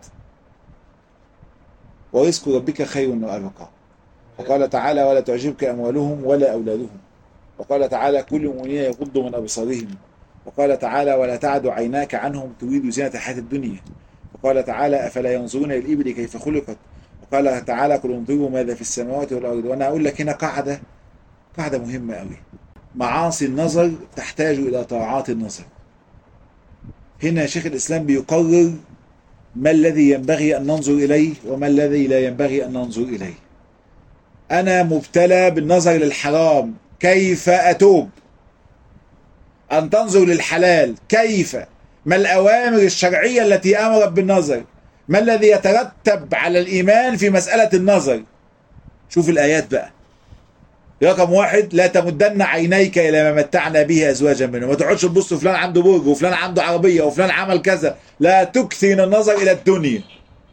ورزق ربك خير وأبقى وقال تعالى ولا تعجبك أموالهم ولا أولادهم وقال تعالى كل المؤمنين يغضوا من أبصارهم وقال تعالى ولا تعد عيناك عنهم تريد زينة الحياة الدنيا وقال تعالى أفلا ينظرون إلى الإبل كيف خلقت وقال تعالى قل انظروا ماذا في السماوات والأرض وأنا أقول لك هنا قاعدة قاعدة مهمة أوي معاصي النظر تحتاج إلى طاعات النظر هنا شيخ الإسلام بيقرر ما الذي ينبغي أن ننظر إليه وما الذي لا ينبغي أن ننظر إليه أنا مبتلى بالنظر للحرام كيف أتوب أن تنظر للحلال كيف ما الأوامر الشرعية التي أمرت بالنظر ما الذي يترتب على الإيمان في مسألة النظر شوف الآيات بقى رقم واحد لا تمدن عينيك الى ما متعنا به ازواجا منهم ما تقعدش تبص فلان عنده برج وفلان عنده عربيه وفلان عمل كذا لا تكثر النظر الى الدنيا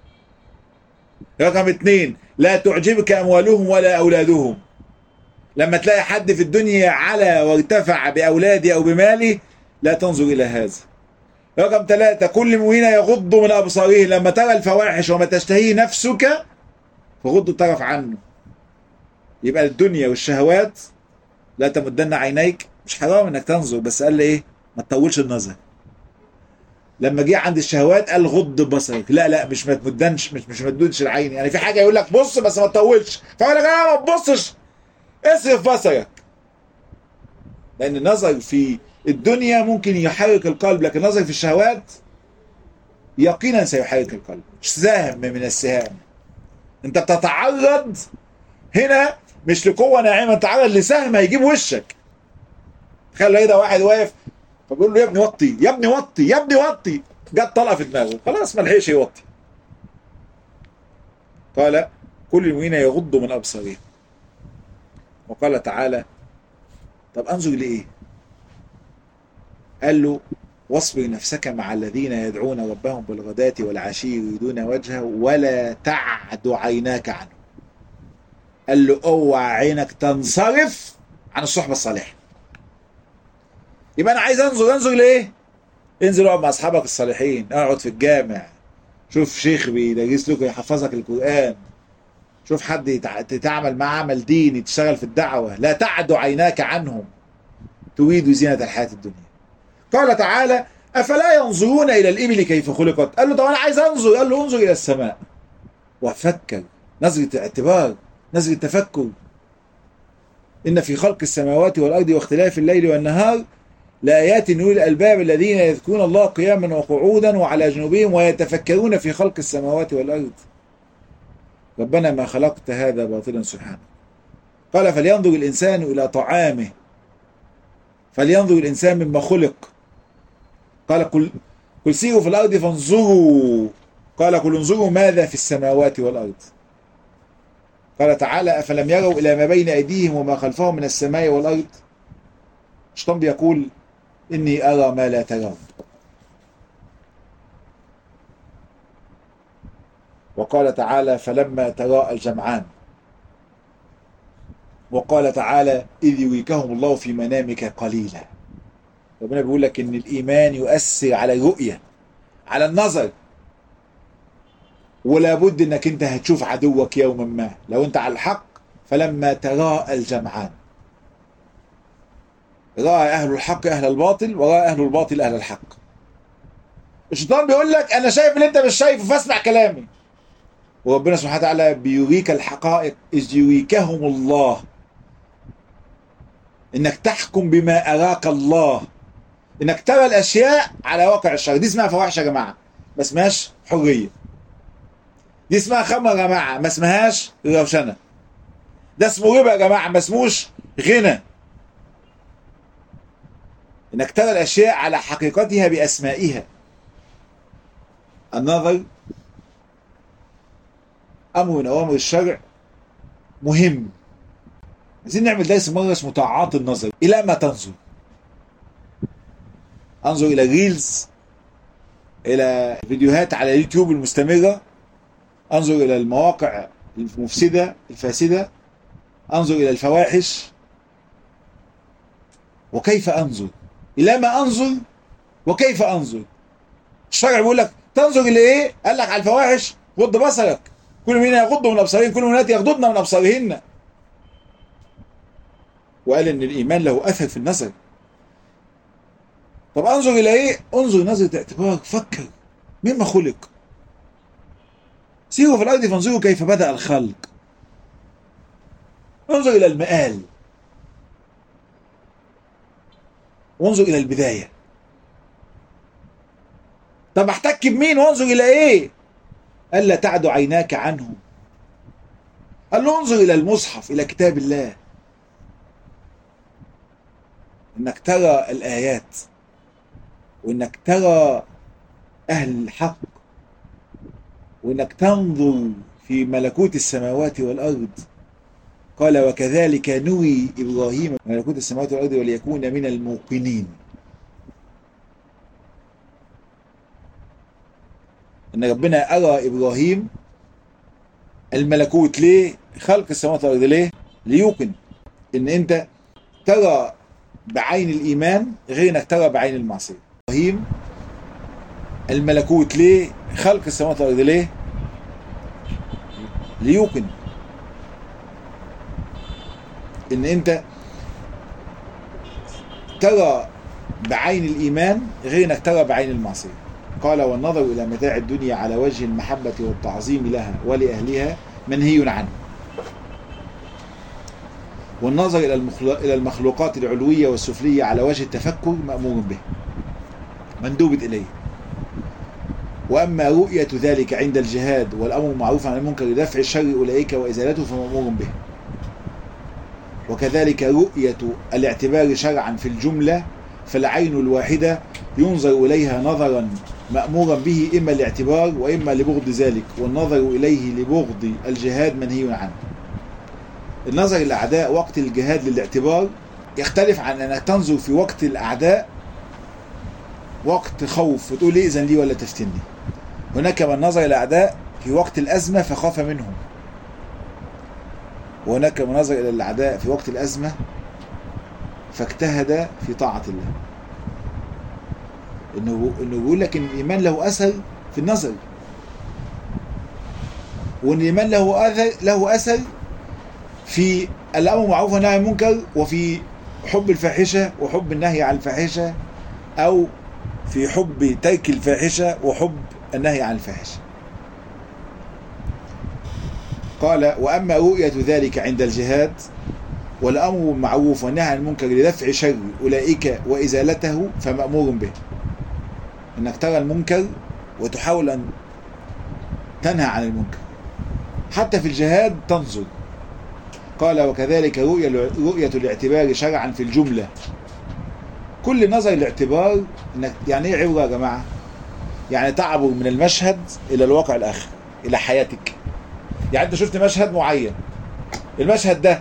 رقم اثنين لا تعجبك اموالهم ولا اولادهم لما تلاقي حد في الدنيا على وارتفع باولاده او بماله لا تنظر الى هذا رقم ثلاثة كل مؤمن يغض من أبصاره لما ترى الفواحش وما تشتهيه نفسك فغض الطرف عنه يبقى الدنيا والشهوات لا تمدن عينيك مش حرام انك تنظر بس قال لي ايه ما تطولش النظر لما جه عند الشهوات قال غض بصرك لا لا مش ما تمدنش مش مش ما تمدش العين يعني في حاجه يقول لك بص بس ما تطولش فيقول لك انا ما تبصش اصرف بصرك لان النظر في الدنيا ممكن يحرك القلب لكن النظر في الشهوات يقينا سيحرك القلب سهم من السهام انت بتتعرض هنا مش لقوة ناعمة تعرض لسهم هيجيب وشك تخيل ايه ده واحد واقف فبيقول له يا ابني وطي يا ابني وطي يا ابني وطي جت طلقة في دماغه خلاص ما لحقش يوطي قال كل المؤمنين يغضوا من ابصارهم وقال تعالى طب انظر لايه قال له واصبر نفسك مع الذين يدعون ربهم بالغداة والعشي يريدون وجهه ولا تعد عيناك عنه قال له اوعى عينك تنصرف عن الصحبة الصالحة يبقى انا عايز انظر انظر ليه انزل اقعد مع اصحابك الصالحين اقعد في الجامع شوف شيخ بيدرس لك يحفظك القران شوف حد يتع... تتعامل معاه عمل ديني تشتغل في الدعوه لا تعد عيناك عنهم تريد زينه الحياه الدنيا قال تعالى افلا ينظرون الى الابل كيف خلقت قال له طب انا عايز انظر قال له انظر الى السماء وفكر نظره اعتبار نظره تفكر إن في خلق السماوات والأرض واختلاف الليل والنهار لآيات لأولي الألباب الذين يذكرون الله قياما وقعودا وعلى جنوبهم ويتفكرون في خلق السماوات والأرض ربنا ما خلقت هذا باطلا سبحانه قال فلينظر الإنسان إلى طعامه فلينظر الإنسان مما خلق قال قل قل سيروا في الأرض فانظروا قال قل انظروا ماذا في السماوات والأرض قال تعالى أفلم يروا إلى ما بين أيديهم وما خلفهم من السماء والأرض الشيطان بيقول إني أرى ما لا ترون وقال تعالى فلما تراءى الجمعان وقال تعالى إذ يريكهم الله في منامك قليلا ربنا بيقول لك إن الإيمان يؤثر على الرؤية على النظر ولا بد انك انت هتشوف عدوك يوما ما لو انت على الحق فلما تراءى الجمعان راى اهل الحق اهل الباطل وراى اهل الباطل اهل الحق الشيطان بيقول لك انا شايف اللي انت مش شايفه فاسمع كلامي وربنا سبحانه وتعالى بيريك الحقائق اذ يريكهم الله انك تحكم بما اراك الله انك ترى الاشياء على واقع الشر دي اسمها فواحش يا جماعه ما اسمهاش حريه دي اسمها خمر يا جماعه ما اسمهاش روشنه ده اسمه ربا يا جماعه ما اسموش غنى انك ترى الاشياء على حقيقتها باسمائها النظر امر من اوامر الشرع مهم عايزين نعمل درس مره اسمه طاعات النظر الى ما تنظر انظر الى ريلز الى فيديوهات على اليوتيوب المستمره انظر الى المواقع المفسده الفاسده انظر الى الفواحش وكيف انظر الى ما انظر وكيف انظر الشرع بيقول لك تنظر الى ايه قال لك على الفواحش غض بصرك كل منا يغض من ابصارهن كل منات يغضضن من ابصارهن وقال ان الايمان له اثر في النظر طب انظر الى ايه انظر نظره اعتبار فكر مما خلق سيروا في الارض فانظروا كيف بدا الخلق انظر الى المآل وانظر الى البدايه طب احتك بمين وانظر الى ايه قال لا تعد عيناك عنهم قال له انظر الى المصحف الى كتاب الله انك ترى الايات وانك ترى اهل الحق وانك تنظر في ملكوت السماوات والارض قال وكذلك نري ابراهيم ملكوت السماوات والارض وليكون من الموقنين ان ربنا ارى ابراهيم الملكوت ليه خلق السماوات والارض ليه ليوقن ان انت ترى بعين الايمان غير انك ترى بعين المعصيه ابراهيم الملكوت ليه خلق السماوات والارض ليه ليوقن ان انت ترى بعين الايمان غير انك ترى بعين المعصيه قال والنظر الى متاع الدنيا على وجه المحبه والتعظيم لها ولاهلها منهي عنه والنظر الى الى المخلوقات العلويه والسفليه على وجه التفكر مامور به مندوب اليه واما رؤيه ذلك عند الجهاد والامر بالمعروف عن المنكر لدفع الشر اولئك وازالته فمامور به وكذلك رؤيه الاعتبار شرعا في الجمله فالعين الواحده ينظر اليها نظرا مامورا به اما الاعتبار واما لبغض ذلك والنظر اليه لبغض الجهاد منهي عنه النظر الاعداء وقت الجهاد للاعتبار يختلف عن انك تنظر في وقت الاعداء وقت خوف وتقول لي اذن لي ولا تفتني هناك من نظر الاعداء في وقت الازمه فخاف منهم وهناك من نظر الى الاعداء في وقت الازمه فاجتهد في طاعه الله انه انه بيقول لك ان الايمان له اثر في النظر وان الايمان له اثر له اثر في الامر بالمعروف والنهي عن المنكر وفي حب الفاحشه وحب النهي عن الفاحشه او في حب ترك الفاحشه وحب النهي عن الفاحشه قال واما رؤيه ذلك عند الجهاد والامر بالمعروف والنهي عن المنكر لدفع شر اولئك وازالته فمامور به انك ترى المنكر وتحاول ان تنهى عن المنكر حتى في الجهاد تنظر قال وكذلك رؤية رؤية الاعتبار شرعا في الجملة كل نظر الاعتبار انك يعني ايه عبرة يا جماعة؟ يعني تعبر من المشهد الى الواقع الاخر الى حياتك يعني انت شفت مشهد معين المشهد ده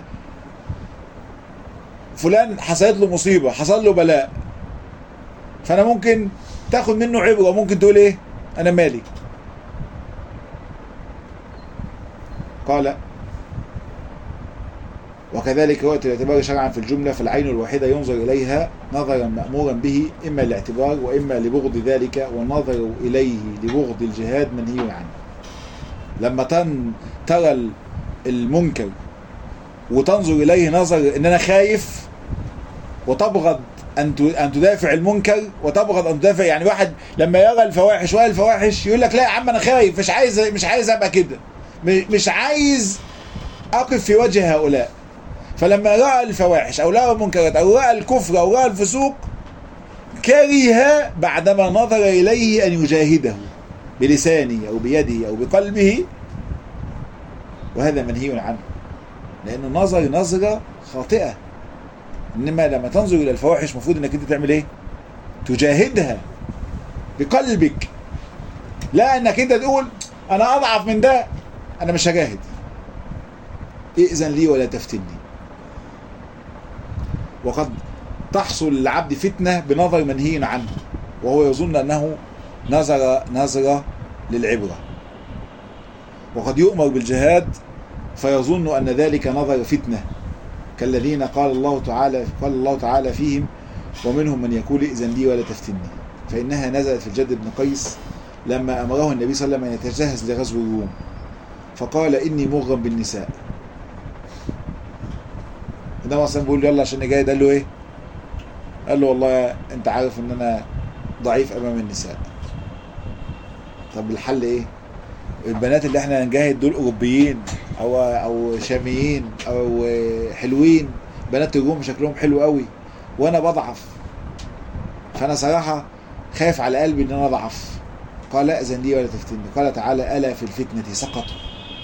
فلان حصلت له مصيبة حصل له بلاء فانا ممكن تاخد منه عبرة ممكن تقول ايه انا مالي قال وكذلك رؤية الاعتبار شرعا في الجملة فالعين الواحدة ينظر إليها نظرا مأمورا به إما الاعتبار وإما لبغض ذلك والنظر إليه لبغض الجهاد منهي عنه لما تن ترى المنكر وتنظر إليه نظر إن أنا خايف وتبغض أن أن تدافع المنكر وتبغض أن تدافع يعني واحد لما يرى الفواحش ويرى الفواحش يقول لك لا يا عم أنا خايف مش عايز مش عايز أبقى كده مش عايز أقف في وجه هؤلاء فلما رأى الفواحش أو رأى المنكرات أو رأى الكفر أو رأى الفسوق كره بعدما نظر إليه أن يجاهده بلسانه أو بيده أو بقلبه وهذا منهي عنه لأنه نظر نظرة خاطئة إنما لما تنظر إلى الفواحش المفروض إنك أنت تعمل إيه؟ تجاهدها بقلبك لا إنك أنت تقول أنا أضعف من ده أنا مش هجاهد ائذن لي ولا تفتني وقد تحصل للعبد فتنة بنظر منهي عنه وهو يظن أنه نظر نظرة للعبرة وقد يؤمر بالجهاد فيظن أن ذلك نظر فتنة كالذين قال الله تعالى قال الله تعالى فيهم ومنهم من يقول ائذن لي ولا تفتني فإنها نزلت في الجد بن قيس لما أمره النبي صلى الله عليه وسلم أن يتجهز لغزو الروم فقال إني مغرم بالنساء النبي اصلا بيقول يلا عشان جاي قال له ايه؟ قال له والله انت عارف ان انا ضعيف امام النساء. طب الحل ايه؟ البنات اللي احنا هنجاهد دول اوروبيين او او شاميين او حلوين بنات الروم شكلهم حلو قوي وانا بضعف فانا صراحه خايف على قلبي ان انا اضعف قال لا اذن لي ولا تفتني قال تعالى الا في الفتنه سقطوا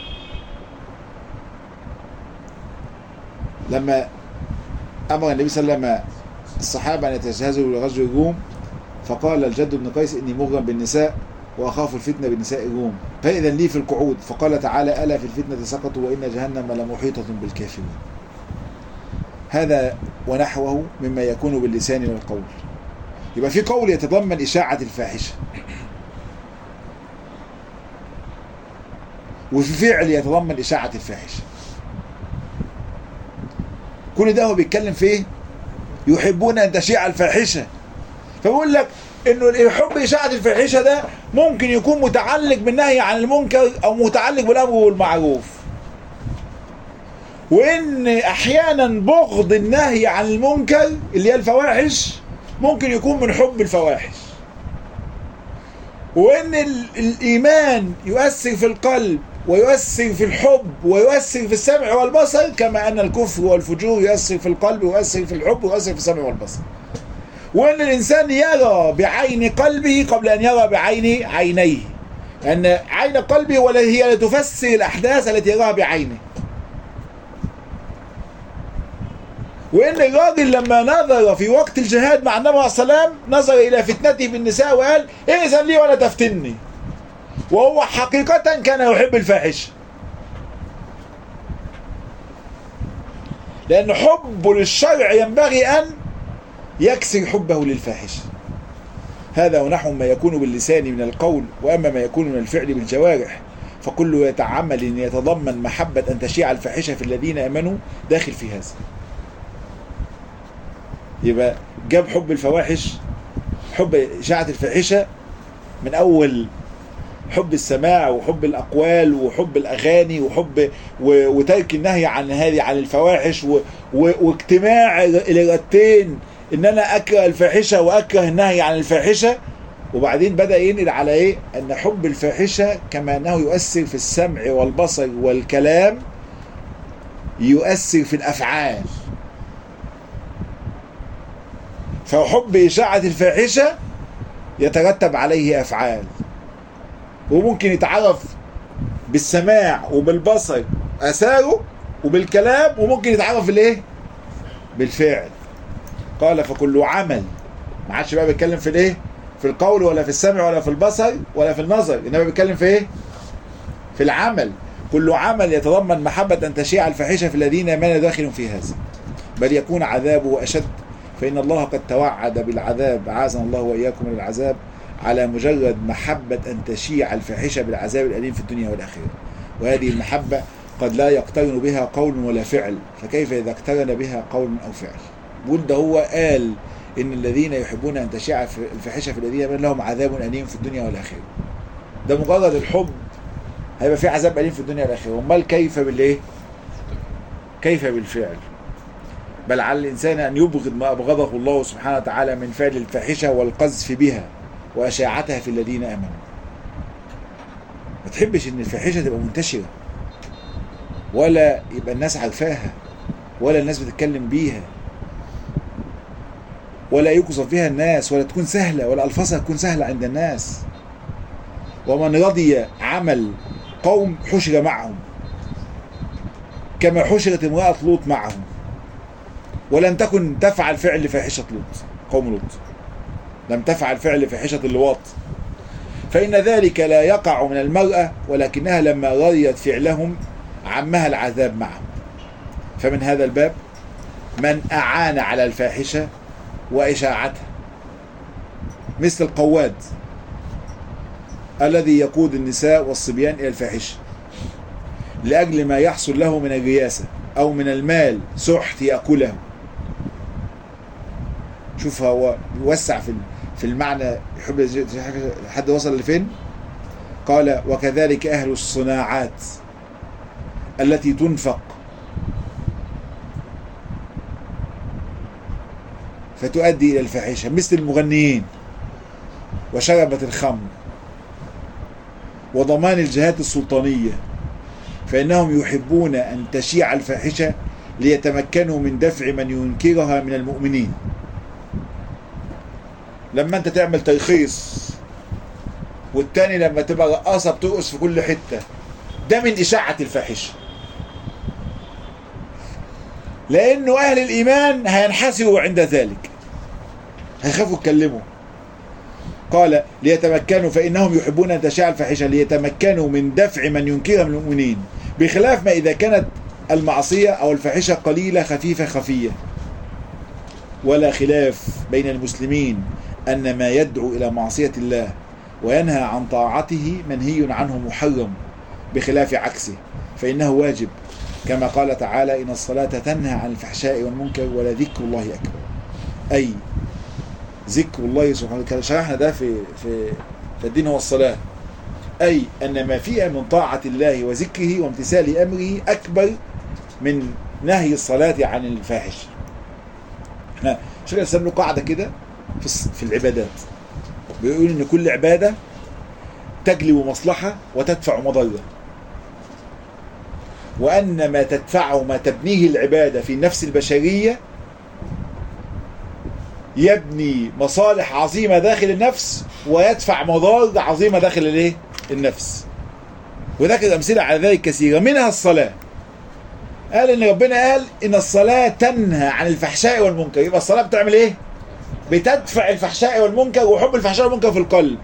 لما امر النبي صلى الله عليه وسلم الصحابه ان يتجهزوا لغزو الروم فقال الجد بن قيس اني مغرم بالنساء واخاف الفتنه بنساء الروم فاذا لي في القعود فقال تعالى الا في الفتنه سقطوا وان جهنم لمحيطه بالكافرين هذا ونحوه مما يكون باللسان والقول يبقى في قول يتضمن اشاعه الفاحشه وفي فعل يتضمن اشاعه الفاحشه كل ده هو بيتكلم في ايه؟ يحبون ان تشيع الفاحشه فبقول لك انه حب اشاعه الفاحشه ده ممكن يكون متعلق بالنهي عن المنكر او متعلق بالامر بالمعروف وان احيانا بغض النهي عن المنكر اللي هي الفواحش ممكن يكون من حب الفواحش وان الايمان يؤثر في القلب ويؤثر في الحب ويؤثر في السمع والبصر كما أن الكفر والفجور يؤثر في القلب ويؤثر في الحب ويؤثر في السمع والبصر وأن الإنسان يرى بعين قلبه قبل أن يرى بعين عينيه أن عين قلبه ولا هي تفسر الأحداث التي يراها بعينه وان الراجل لما نظر في وقت الجهاد مع النبي عليه السلام نظر الى فتنته بالنساء وقال ائذن لي ولا تفتني وهو حقيقة كان يحب الفاحشة لأن حبه للشرع ينبغي أن يكسر حبه للفاحشة هذا ونحو ما يكون باللسان من القول وأما ما يكون من الفعل بالجوارح فكل يتعمل أن يتضمن محبة أن تشيع الفاحشة في الذين آمنوا داخل في هذا يبقى جاب حب الفواحش حب إشاعة الفاحشة من أول حب السماع وحب الأقوال وحب الأغاني وحب و- وترك النهي عن هذه عن الفواحش و- و- واجتماع الإرادتين إن أنا أكره الفاحشة وأكره النهي عن الفاحشة وبعدين بدأ ينقل على إيه؟ أن حب الفاحشة كما أنه يؤثر في السمع والبصر والكلام يؤثر في الأفعال فحب إشاعة الفاحشة يترتب عليه أفعال وممكن يتعرف بالسماع وبالبصر أثاره وبالكلام وممكن يتعرف بالإيه؟ بالفعل قال فكل عمل ما عادش بقى بيتكلم في الإيه؟ في القول ولا في السمع ولا في البصر ولا في النظر إنما بيتكلم في إيه؟ في العمل كل عمل يتضمن محبة أن تشيع الفاحشة في الذين ما داخل في هذا بل يكون عذابه أشد فإن الله قد توعد بالعذاب عازنا الله وإياكم من العذاب على مجرد محبة أن تشيع الفاحشة بالعذاب الأليم في الدنيا والآخرة وهذه المحبة قد لا يقترن بها قول ولا فعل فكيف إذا اقترن بها قول أو فعل بول ده هو قال إن الذين يحبون أن تشيع الفاحشة في الذين من لهم عذاب أليم في الدنيا والآخرة ده مجرد الحب هيبقى في عذاب أليم في الدنيا والآخرة أمال كيف بالإيه؟ كيف بالفعل بل على الإنسان أن يبغض ما أبغضه الله سبحانه وتعالى من فعل الفاحشة والقذف بها وأشاعتها في الذين آمنوا ما تحبش إن الفاحشة تبقى منتشرة ولا يبقى الناس عارفاها ولا الناس بتتكلم بيها ولا يقصد فيها الناس ولا تكون سهلة ولا ألفاظها تكون سهلة عند الناس ومن رضي عمل قوم حشر معهم كما حشرت امرأة لوط معهم ولم تكن تفعل فعل فاحشة لوط قوم لوط لم تفعل فعل فاحشة اللواط فإن ذلك لا يقع من المرأة ولكنها لما رضيت فعلهم عمها العذاب معهم فمن هذا الباب من أعان على الفاحشة وإشاعتها مثل القواد الذي يقود النساء والصبيان إلى الفاحشة لأجل ما يحصل له من الرياسة أو من المال سحت يأكله شوف هو بيوسع في في المعنى يحب حد وصل لفين قال وكذلك أهل الصناعات التي تنفق فتؤدي إلى الفاحشة مثل المغنيين وشربة الخمر وضمان الجهات السلطانية فإنهم يحبون أن تشيع الفاحشة ليتمكنوا من دفع من ينكرها من المؤمنين لما انت تعمل ترخيص والتاني لما تبقى رقاصة بترقص في كل حتة ده من إشاعة الفاحشة لأنه أهل الإيمان هينحسروا عند ذلك هيخافوا يتكلموا قال ليتمكنوا فإنهم يحبون أن تشاع الفاحشة ليتمكنوا من دفع من ينكرها من المؤمنين بخلاف ما إذا كانت المعصية أو الفاحشة قليلة خفيفة خفية ولا خلاف بين المسلمين أن ما يدعو إلى معصية الله وينهى عن طاعته منهي عنه محرم بخلاف عكسه فإنه واجب كما قال تعالى إن الصلاة تنهى عن الفحشاء والمنكر ولذكر الله أكبر أي ذكر الله سبحانه وتعالى شرحنا ده في في في الدين هو الصلاة أي أن ما فيها من طاعة الله وذكره وامتثال أمره أكبر من نهي الصلاة عن الفاحش احنا شيخ الإسلام له قاعدة كده في في العبادات بيقول إن كل عبادة تجلب مصلحة وتدفع مضرة وأن ما تدفعه ما تبنيه العبادة في النفس البشرية يبني مصالح عظيمة داخل النفس ويدفع مضار عظيمة داخل الايه؟ النفس وذكر أمثلة على ذلك كثيرة منها الصلاة قال إن ربنا قال إن الصلاة تنهى عن الفحشاء والمنكر يبقى الصلاة بتعمل إيه؟ بتدفع الفحشاء والمنكر وحب الفحشاء والمنكر في القلب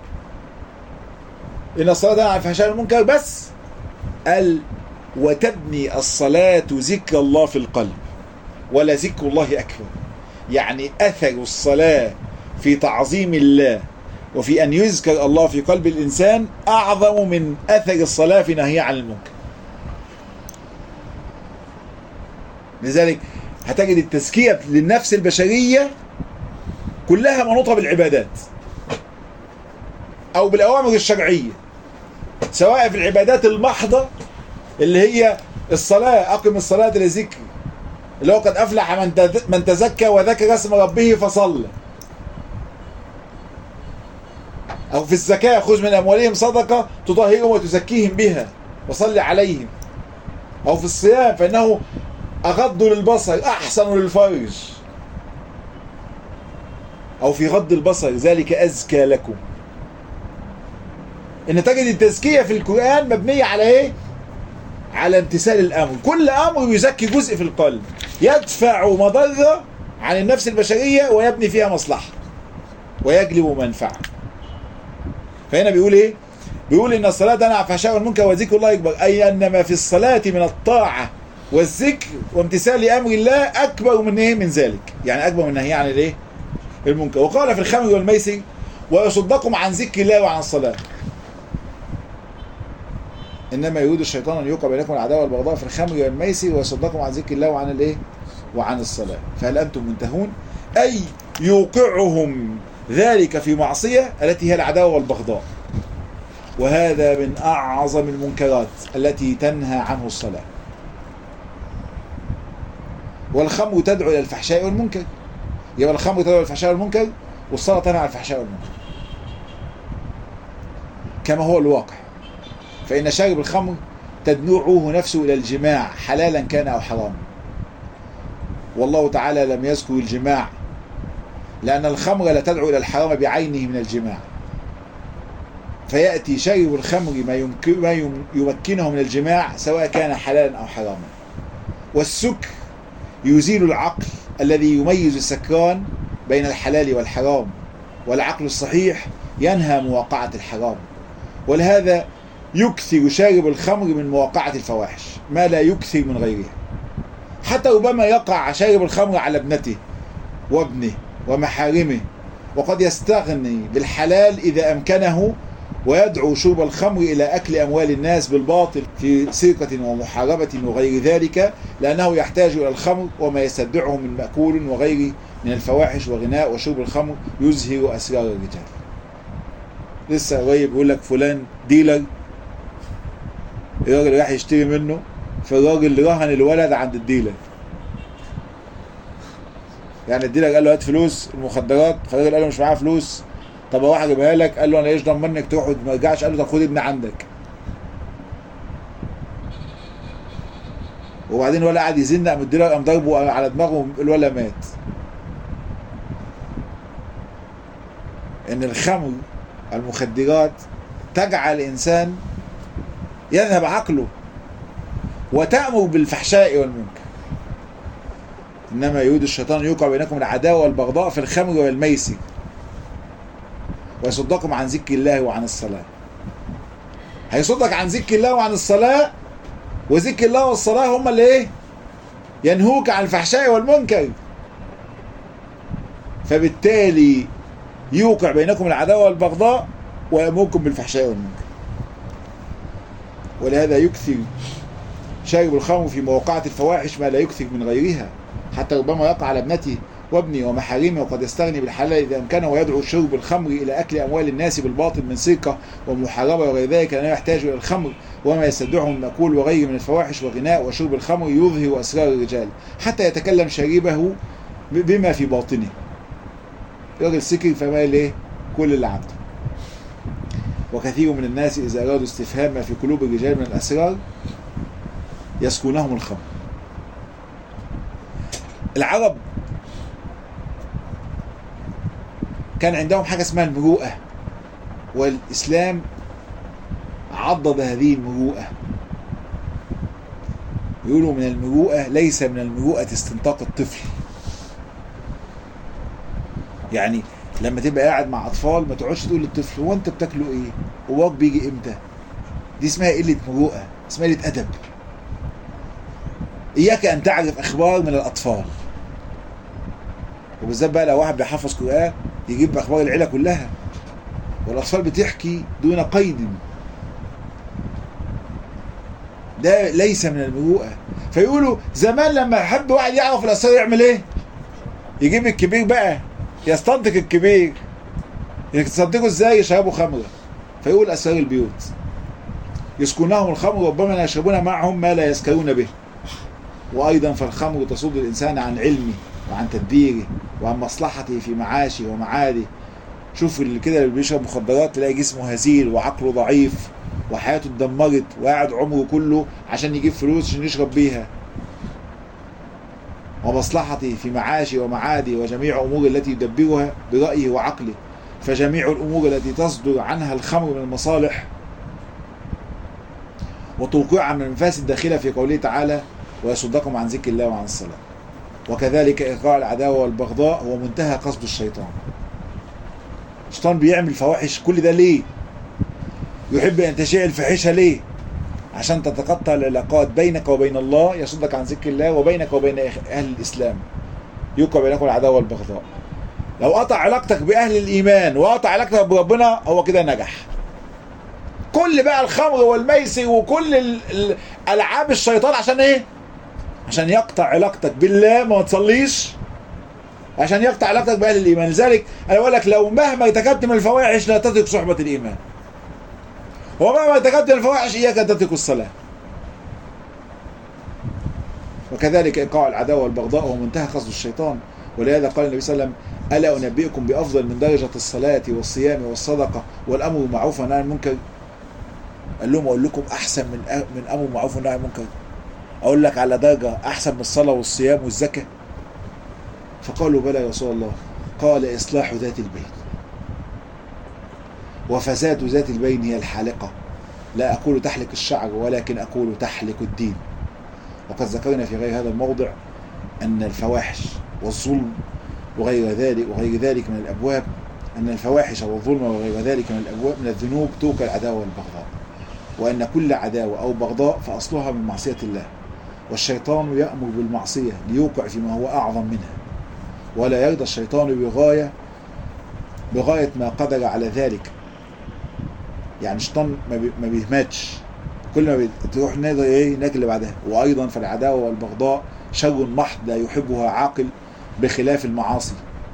إن الصلاة تنهى عن الفحشاء والمنكر بس قال وتبني الصلاة ذكر الله في القلب ولا ذكر الله أكبر يعني أثر الصلاة في تعظيم الله وفي أن يذكر الله في قلب الإنسان أعظم من أثر الصلاة في نهي عن المنكر لذلك هتجد التزكية للنفس البشرية كلها منوطة بالعبادات او بالاوامر الشرعيه سواء في العبادات المحضه اللي هي الصلاه اقم الصلاه لذكري اللي هو قد افلح من تز- من تزكى وذكر اسم ربه فصلى او في الزكاه خذ من اموالهم صدقه تطهرهم وتزكيهم بها وصل عليهم او في الصيام فانه اغض للبصر احسن للفرج او في غض البصر ذلك ازكى لكم ان تجد التزكيه في القران مبنيه على ايه على امتثال الامر كل امر يزكي جزء في القلب يدفع مضره عن النفس البشريه ويبني فيها مصلحه ويجلب منفعه فهنا بيقول ايه بيقول ان الصلاه تنهى عن الفحشاء والمنكر وذكر الله اكبر اي ان ما في الصلاه من الطاعه والذكر وامتثال امر الله اكبر من ايه من ذلك يعني اكبر من النهي عن الايه المنكر وقال في الخمر والميسر ويصدكم عن ذكر الله وعن الصلاه انما يريد الشيطان ان يوقع بينكم العداوه والبغضاء في الخمر والميسر ويصدكم عن ذكر الله وعن الايه وعن الصلاه فهل انتم منتهون اي يوقعهم ذلك في معصيه التي هي العداوه والبغضاء وهذا من اعظم المنكرات التي تنهى عنه الصلاه والخمر تدعو الى الفحشاء والمنكر يبقى الخمر تدعو الى الفحشاء والمنكر والصلاه تنهى عن الفحشاء والمنكر كما هو الواقع فإن شارب الخمر تدنوعه نفسه إلى الجماع حلالا كان أو حراما والله تعالى لم يذكر الجماع لأن الخمر لا تدعو إلى الحرام بعينه من الجماع فيأتي شارب الخمر ما, يمكن ما يم- يمكنه من الجماع سواء كان حلالا أو حراما والسكر يزيل العقل الذي يميز السكران بين الحلال والحرام والعقل الصحيح ينهى مواقعة الحرام ولهذا يكثر شارب الخمر من مواقعة الفواحش ما لا يكثر من غيرها حتى ربما يقع شارب الخمر على ابنته وابنه ومحارمه وقد يستغني بالحلال إذا أمكنه ويدعو شرب الخمر إلى أكل أموال الناس بالباطل في سرقة ومحاربة وغير ذلك لأنه يحتاج إلى الخمر وما يستدعه من مأكول وغيره من الفواحش وغناء وشرب الخمر يزهر أسرار الرجال لسه قريب بيقول لك فلان ديلر الراجل راح يشتري منه فالراجل رهن الولد عند الديلر يعني الديلر قال له هات فلوس المخدرات فالراجل قال له مش معايا فلوس طب اروح اجيبها لك قال له انا ايش ضمنك تروح وما رجعش قال له طب خد ابني عندك وبعدين الولد قعد يزن قام الديلر قام ضربه على دماغه الولد مات ان الخمر المخدرات تجعل الانسان يذهب عقله وتأمر بالفحشاء والمنكر إنما يريد الشيطان يوقع بينكم العداوة والبغضاء في الخمر والميسر ويصدكم عن ذكر الله وعن الصلاة هيصدك عن ذكر الله وعن الصلاة وذكر الله والصلاة هما اللي ايه ينهوك عن الفحشاء والمنكر فبالتالي يوقع بينكم العداوة والبغضاء ويأمركم بالفحشاء والمنكر ولهذا يكثر شارب الخمر في مواقعة الفواحش ما لا يكثر من غيرها حتى ربما يقع على ابنته وابنه ومحارمه وقد يستغني بالحلال إذا أمكنه ويدعو شرب الخمر إلى أكل أموال الناس بالباطل من سرقة ومحاربة وغير ذلك لأنه يحتاج إلى الخمر وما يستدعه من مأكول وغيره من الفواحش وغناء وشرب الخمر يظهر أسرار الرجال حتى يتكلم شريبه بما في باطنه راجل سكر فما ليه كل اللي عنده وكثير من الناس إذا أرادوا استفهام ما في قلوب الرجال من الأسرار يسكنهم الخمر العرب كان عندهم حاجة اسمها المروءة والإسلام عضد هذه المروءة يقولوا من المروءة ليس من المروءة استنطاق الطفل يعني لما تبقى قاعد مع اطفال ما تقعدش تقول للطفل هو انت بتاكله ايه؟ هواك بيجي امتى؟ دي اسمها قله مروءه، اسمها قله ادب. اياك ان تعرف اخبار من الاطفال. وبالذات بقى لو واحد بيحفظ قران يجيب اخبار العيله كلها. والاطفال بتحكي دون قيد. ده ليس من المروءه. فيقولوا زمان لما يحب واحد يعرف الاسرار يعمل ايه؟ يجيب الكبير بقى يستنطق الكبير يصدقوا ازاي يشربوا خمره فيقول اسرار البيوت يسكنهم الخمر ربما لا يشربون معهم ما لا يسكرون به وايضا فالخمر تصد الانسان عن علمه وعن تدبيره وعن مصلحته في معاشه ومعاده شوف اللي كده اللي بيشرب مخدرات تلاقي جسمه هزيل وعقله ضعيف وحياته اتدمرت وقاعد عمره كله عشان يجيب فلوس عشان يشرب بيها ومصلحته في معاشه ومعاده وجميع أمور التي يدبرها برأيه وعقله فجميع الأمور التي تصدر عنها الخمر من المصالح وتوقيعها من المفاسد داخلة في قوله تعالى ويصدكم عن ذكر الله وعن الصلاة وكذلك إيقاع العداوة والبغضاء هو منتهى قصد الشيطان الشيطان بيعمل فواحش كل ده ليه يحب أن تشيع الفاحشة ليه عشان تتقطع العلاقات بينك وبين الله يصدك عن ذكر الله وبينك وبين أهل الإسلام يوقع بينكم العداوة والبغضاء لو قطع علاقتك بأهل الإيمان وقطع علاقتك بربنا هو كده نجح كل بقى الخمر والميسر وكل ال- ال- ألعاب الشيطان عشان إيه؟ عشان يقطع علاقتك بالله ما تصليش عشان يقطع علاقتك بأهل الإيمان لذلك أنا بقول لك لو مهما ارتكبت من الفواحش لا تترك صحبة الإيمان ومهما ارتكبت من الفواحش إياك أن تترك الصلاة وكذلك إيقاع العداوة والبغضاء هو منتهى قصد الشيطان ولهذا قال النبي صلى الله عليه وسلم ألا أنبئكم بأفضل من درجة الصلاة والصيام والصدقة والأمر بالمعروف والنهي عن المنكر قال لهم أقول لكم أحسن من أ- من أمر بالمعروف والنهي عن المنكر أقول لك على درجة أحسن من الصلاة والصيام والزكاة فقالوا بلى يا رسول الله قال إصلاح ذات البين وفساد ذات البين هي الحالقة لا أقول تحلق الشعر ولكن أقول تحلق الدين وقد ذكرنا في غير هذا الموضع أن الفواحش والظلم وغير ذلك وغير ذلك من الأبواب أن الفواحش والظلم وغير ذلك من الأبواب من الذنوب توقع العداوة والبغضاء وأن كل عداوة أو بغضاء فأصلها من معصية الله والشيطان يأمر بالمعصية ليوقع فيما هو أعظم منها ولا يرضى الشيطان بغاية بغاية ما قدر على ذلك يعني الشيطان ما بي- ما بيهمتش كل ما بي- تروح نقدر ايه ناكل اللي بعدها وايضا فالعداوه والبغضاء شر محض لا يحبها عاقل بخلاف المعاصي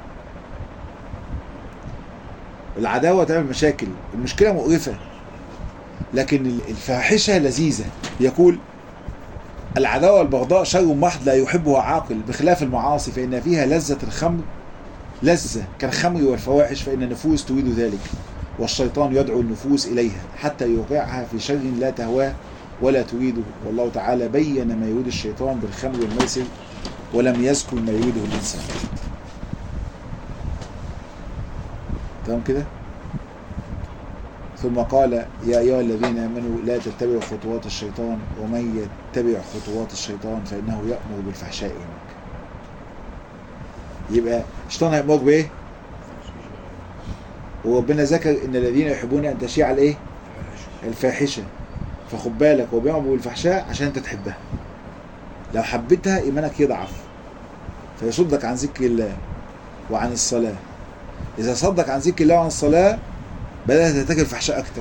العداوه تعمل مشاكل المشكله مقرفه لكن ال- الفاحشه لذيذه يقول العداوه والبغضاء شر محض لا يحبها عاقل بخلاف المعاصي فان فيها لذه الخمر لذه كالخمر والفواحش فان النفوس تريد ذلك والشيطان يدعو النفوس إليها حتى يوقعها في شر لا تهواه ولا تريده والله تعالى بين ما يريد الشيطان بالخمر والميسر ولم يذكر ما يريده الإنسان تمام كده ثم قال يا أيها الذين آمنوا لا تتبعوا خطوات الشيطان ومن يتبع خطوات الشيطان فإنه يأمر بالفحشاء والمنكر يبقى الشيطان هيأمرك بإيه؟ وربنا ذكر ان الذين يحبون ان تشيع الايه الفاحشه فخد بالك هو بيامر بالفحشاء عشان انت تحبها لو حبيتها ايمانك يضعف فيصدك عن ذكر الله وعن الصلاه اذا صدك عن ذكر الله وعن الصلاه بدات تتجه الفحشاء اكتر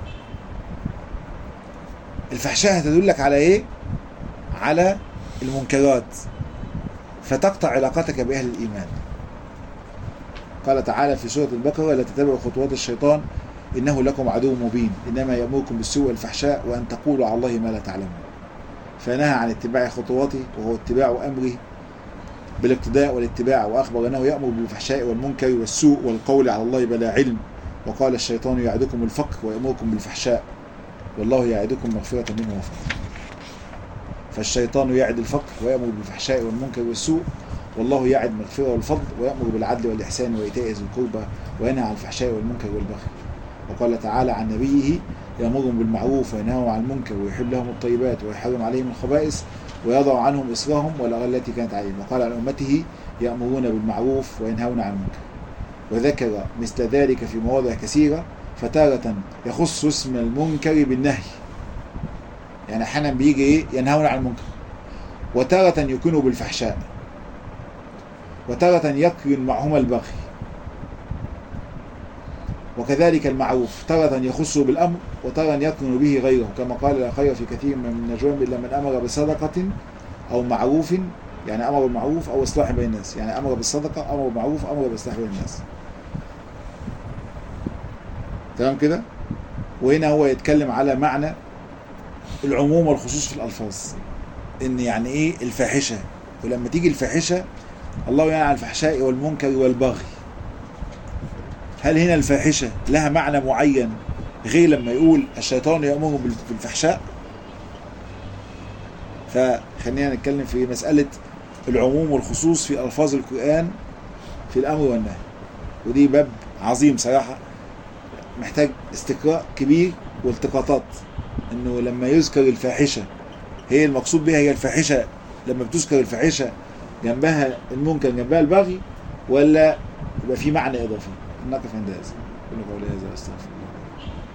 الفحشاء هتدلك على ايه على المنكرات فتقطع علاقتك باهل الايمان قال تعالى في سورة البقرة لا تتبعوا خطوات الشيطان إنه لكم عدو مبين إنما يأمركم بالسوء والفحشاء وأن تقولوا على الله ما لا تعلمون فنهى عن اتباع خطواته وهو اتباع أمره بالاقتداء والاتباع وأخبر أنه يأمر بالفحشاء والمنكر والسوء والقول على الله بلا علم وقال الشيطان يعدكم الفقر ويأمركم بالفحشاء والله يعدكم مغفرة منه وفضل فالشيطان يعد الفقر ويأمر بالفحشاء والمنكر والسوء والله يعد المغفرة والفضل ويأمر بالعدل والإحسان وإيتاء ذي القربى وينهى عن الفحشاء والمنكر والبغي وقال تعالى عن نبيه يأمرهم بالمعروف وينهاهم عن المنكر ويحل لهم الطيبات ويحرم عليهم الخبائث ويضع عنهم إصرهم والأغلال التي كانت عليهم وقال عن أمته يأمرون بالمعروف وينهون عن المنكر وذكر مثل ذلك في مواضع كثيرة فتارة يخص اسم المنكر بالنهي يعني أحيانا بيجي إيه ينهون عن المنكر وتارة يكونوا بالفحشاء وتارة يقرن معهما البغي وكذلك المعروف تارة يخص بالأمر وتارة يقرن به غيره كما قال لا خير في كثير من النجوم إلا من أمر بصدقة أو معروف يعني أمر بالمعروف أو إصلاح بين الناس يعني أمر بالصدقة أمر بالمعروف أمر بإصلاح بين الناس تمام كده وهنا هو يتكلم على معنى العموم والخصوص في الألفاظ إن يعني إيه الفاحشة ولما تيجي الفاحشة الله يعلم عن الفحشاء والمنكر والبغي هل هنا الفاحشة لها معنى معين غير لما يقول الشيطان يأمر بالفحشاء فخلينا نتكلم في مسألة العموم والخصوص في ألفاظ القرآن في الأمر والنهي ودي باب عظيم صراحة محتاج استقراء كبير والتقاطات انه لما يذكر الفاحشة هي المقصود بها هي الفاحشة لما بتذكر الفاحشة جنبها المنكر جنبها البغي ولا يبقى في معنى اضافي نقف عند هذا كل قولي هذا استغفر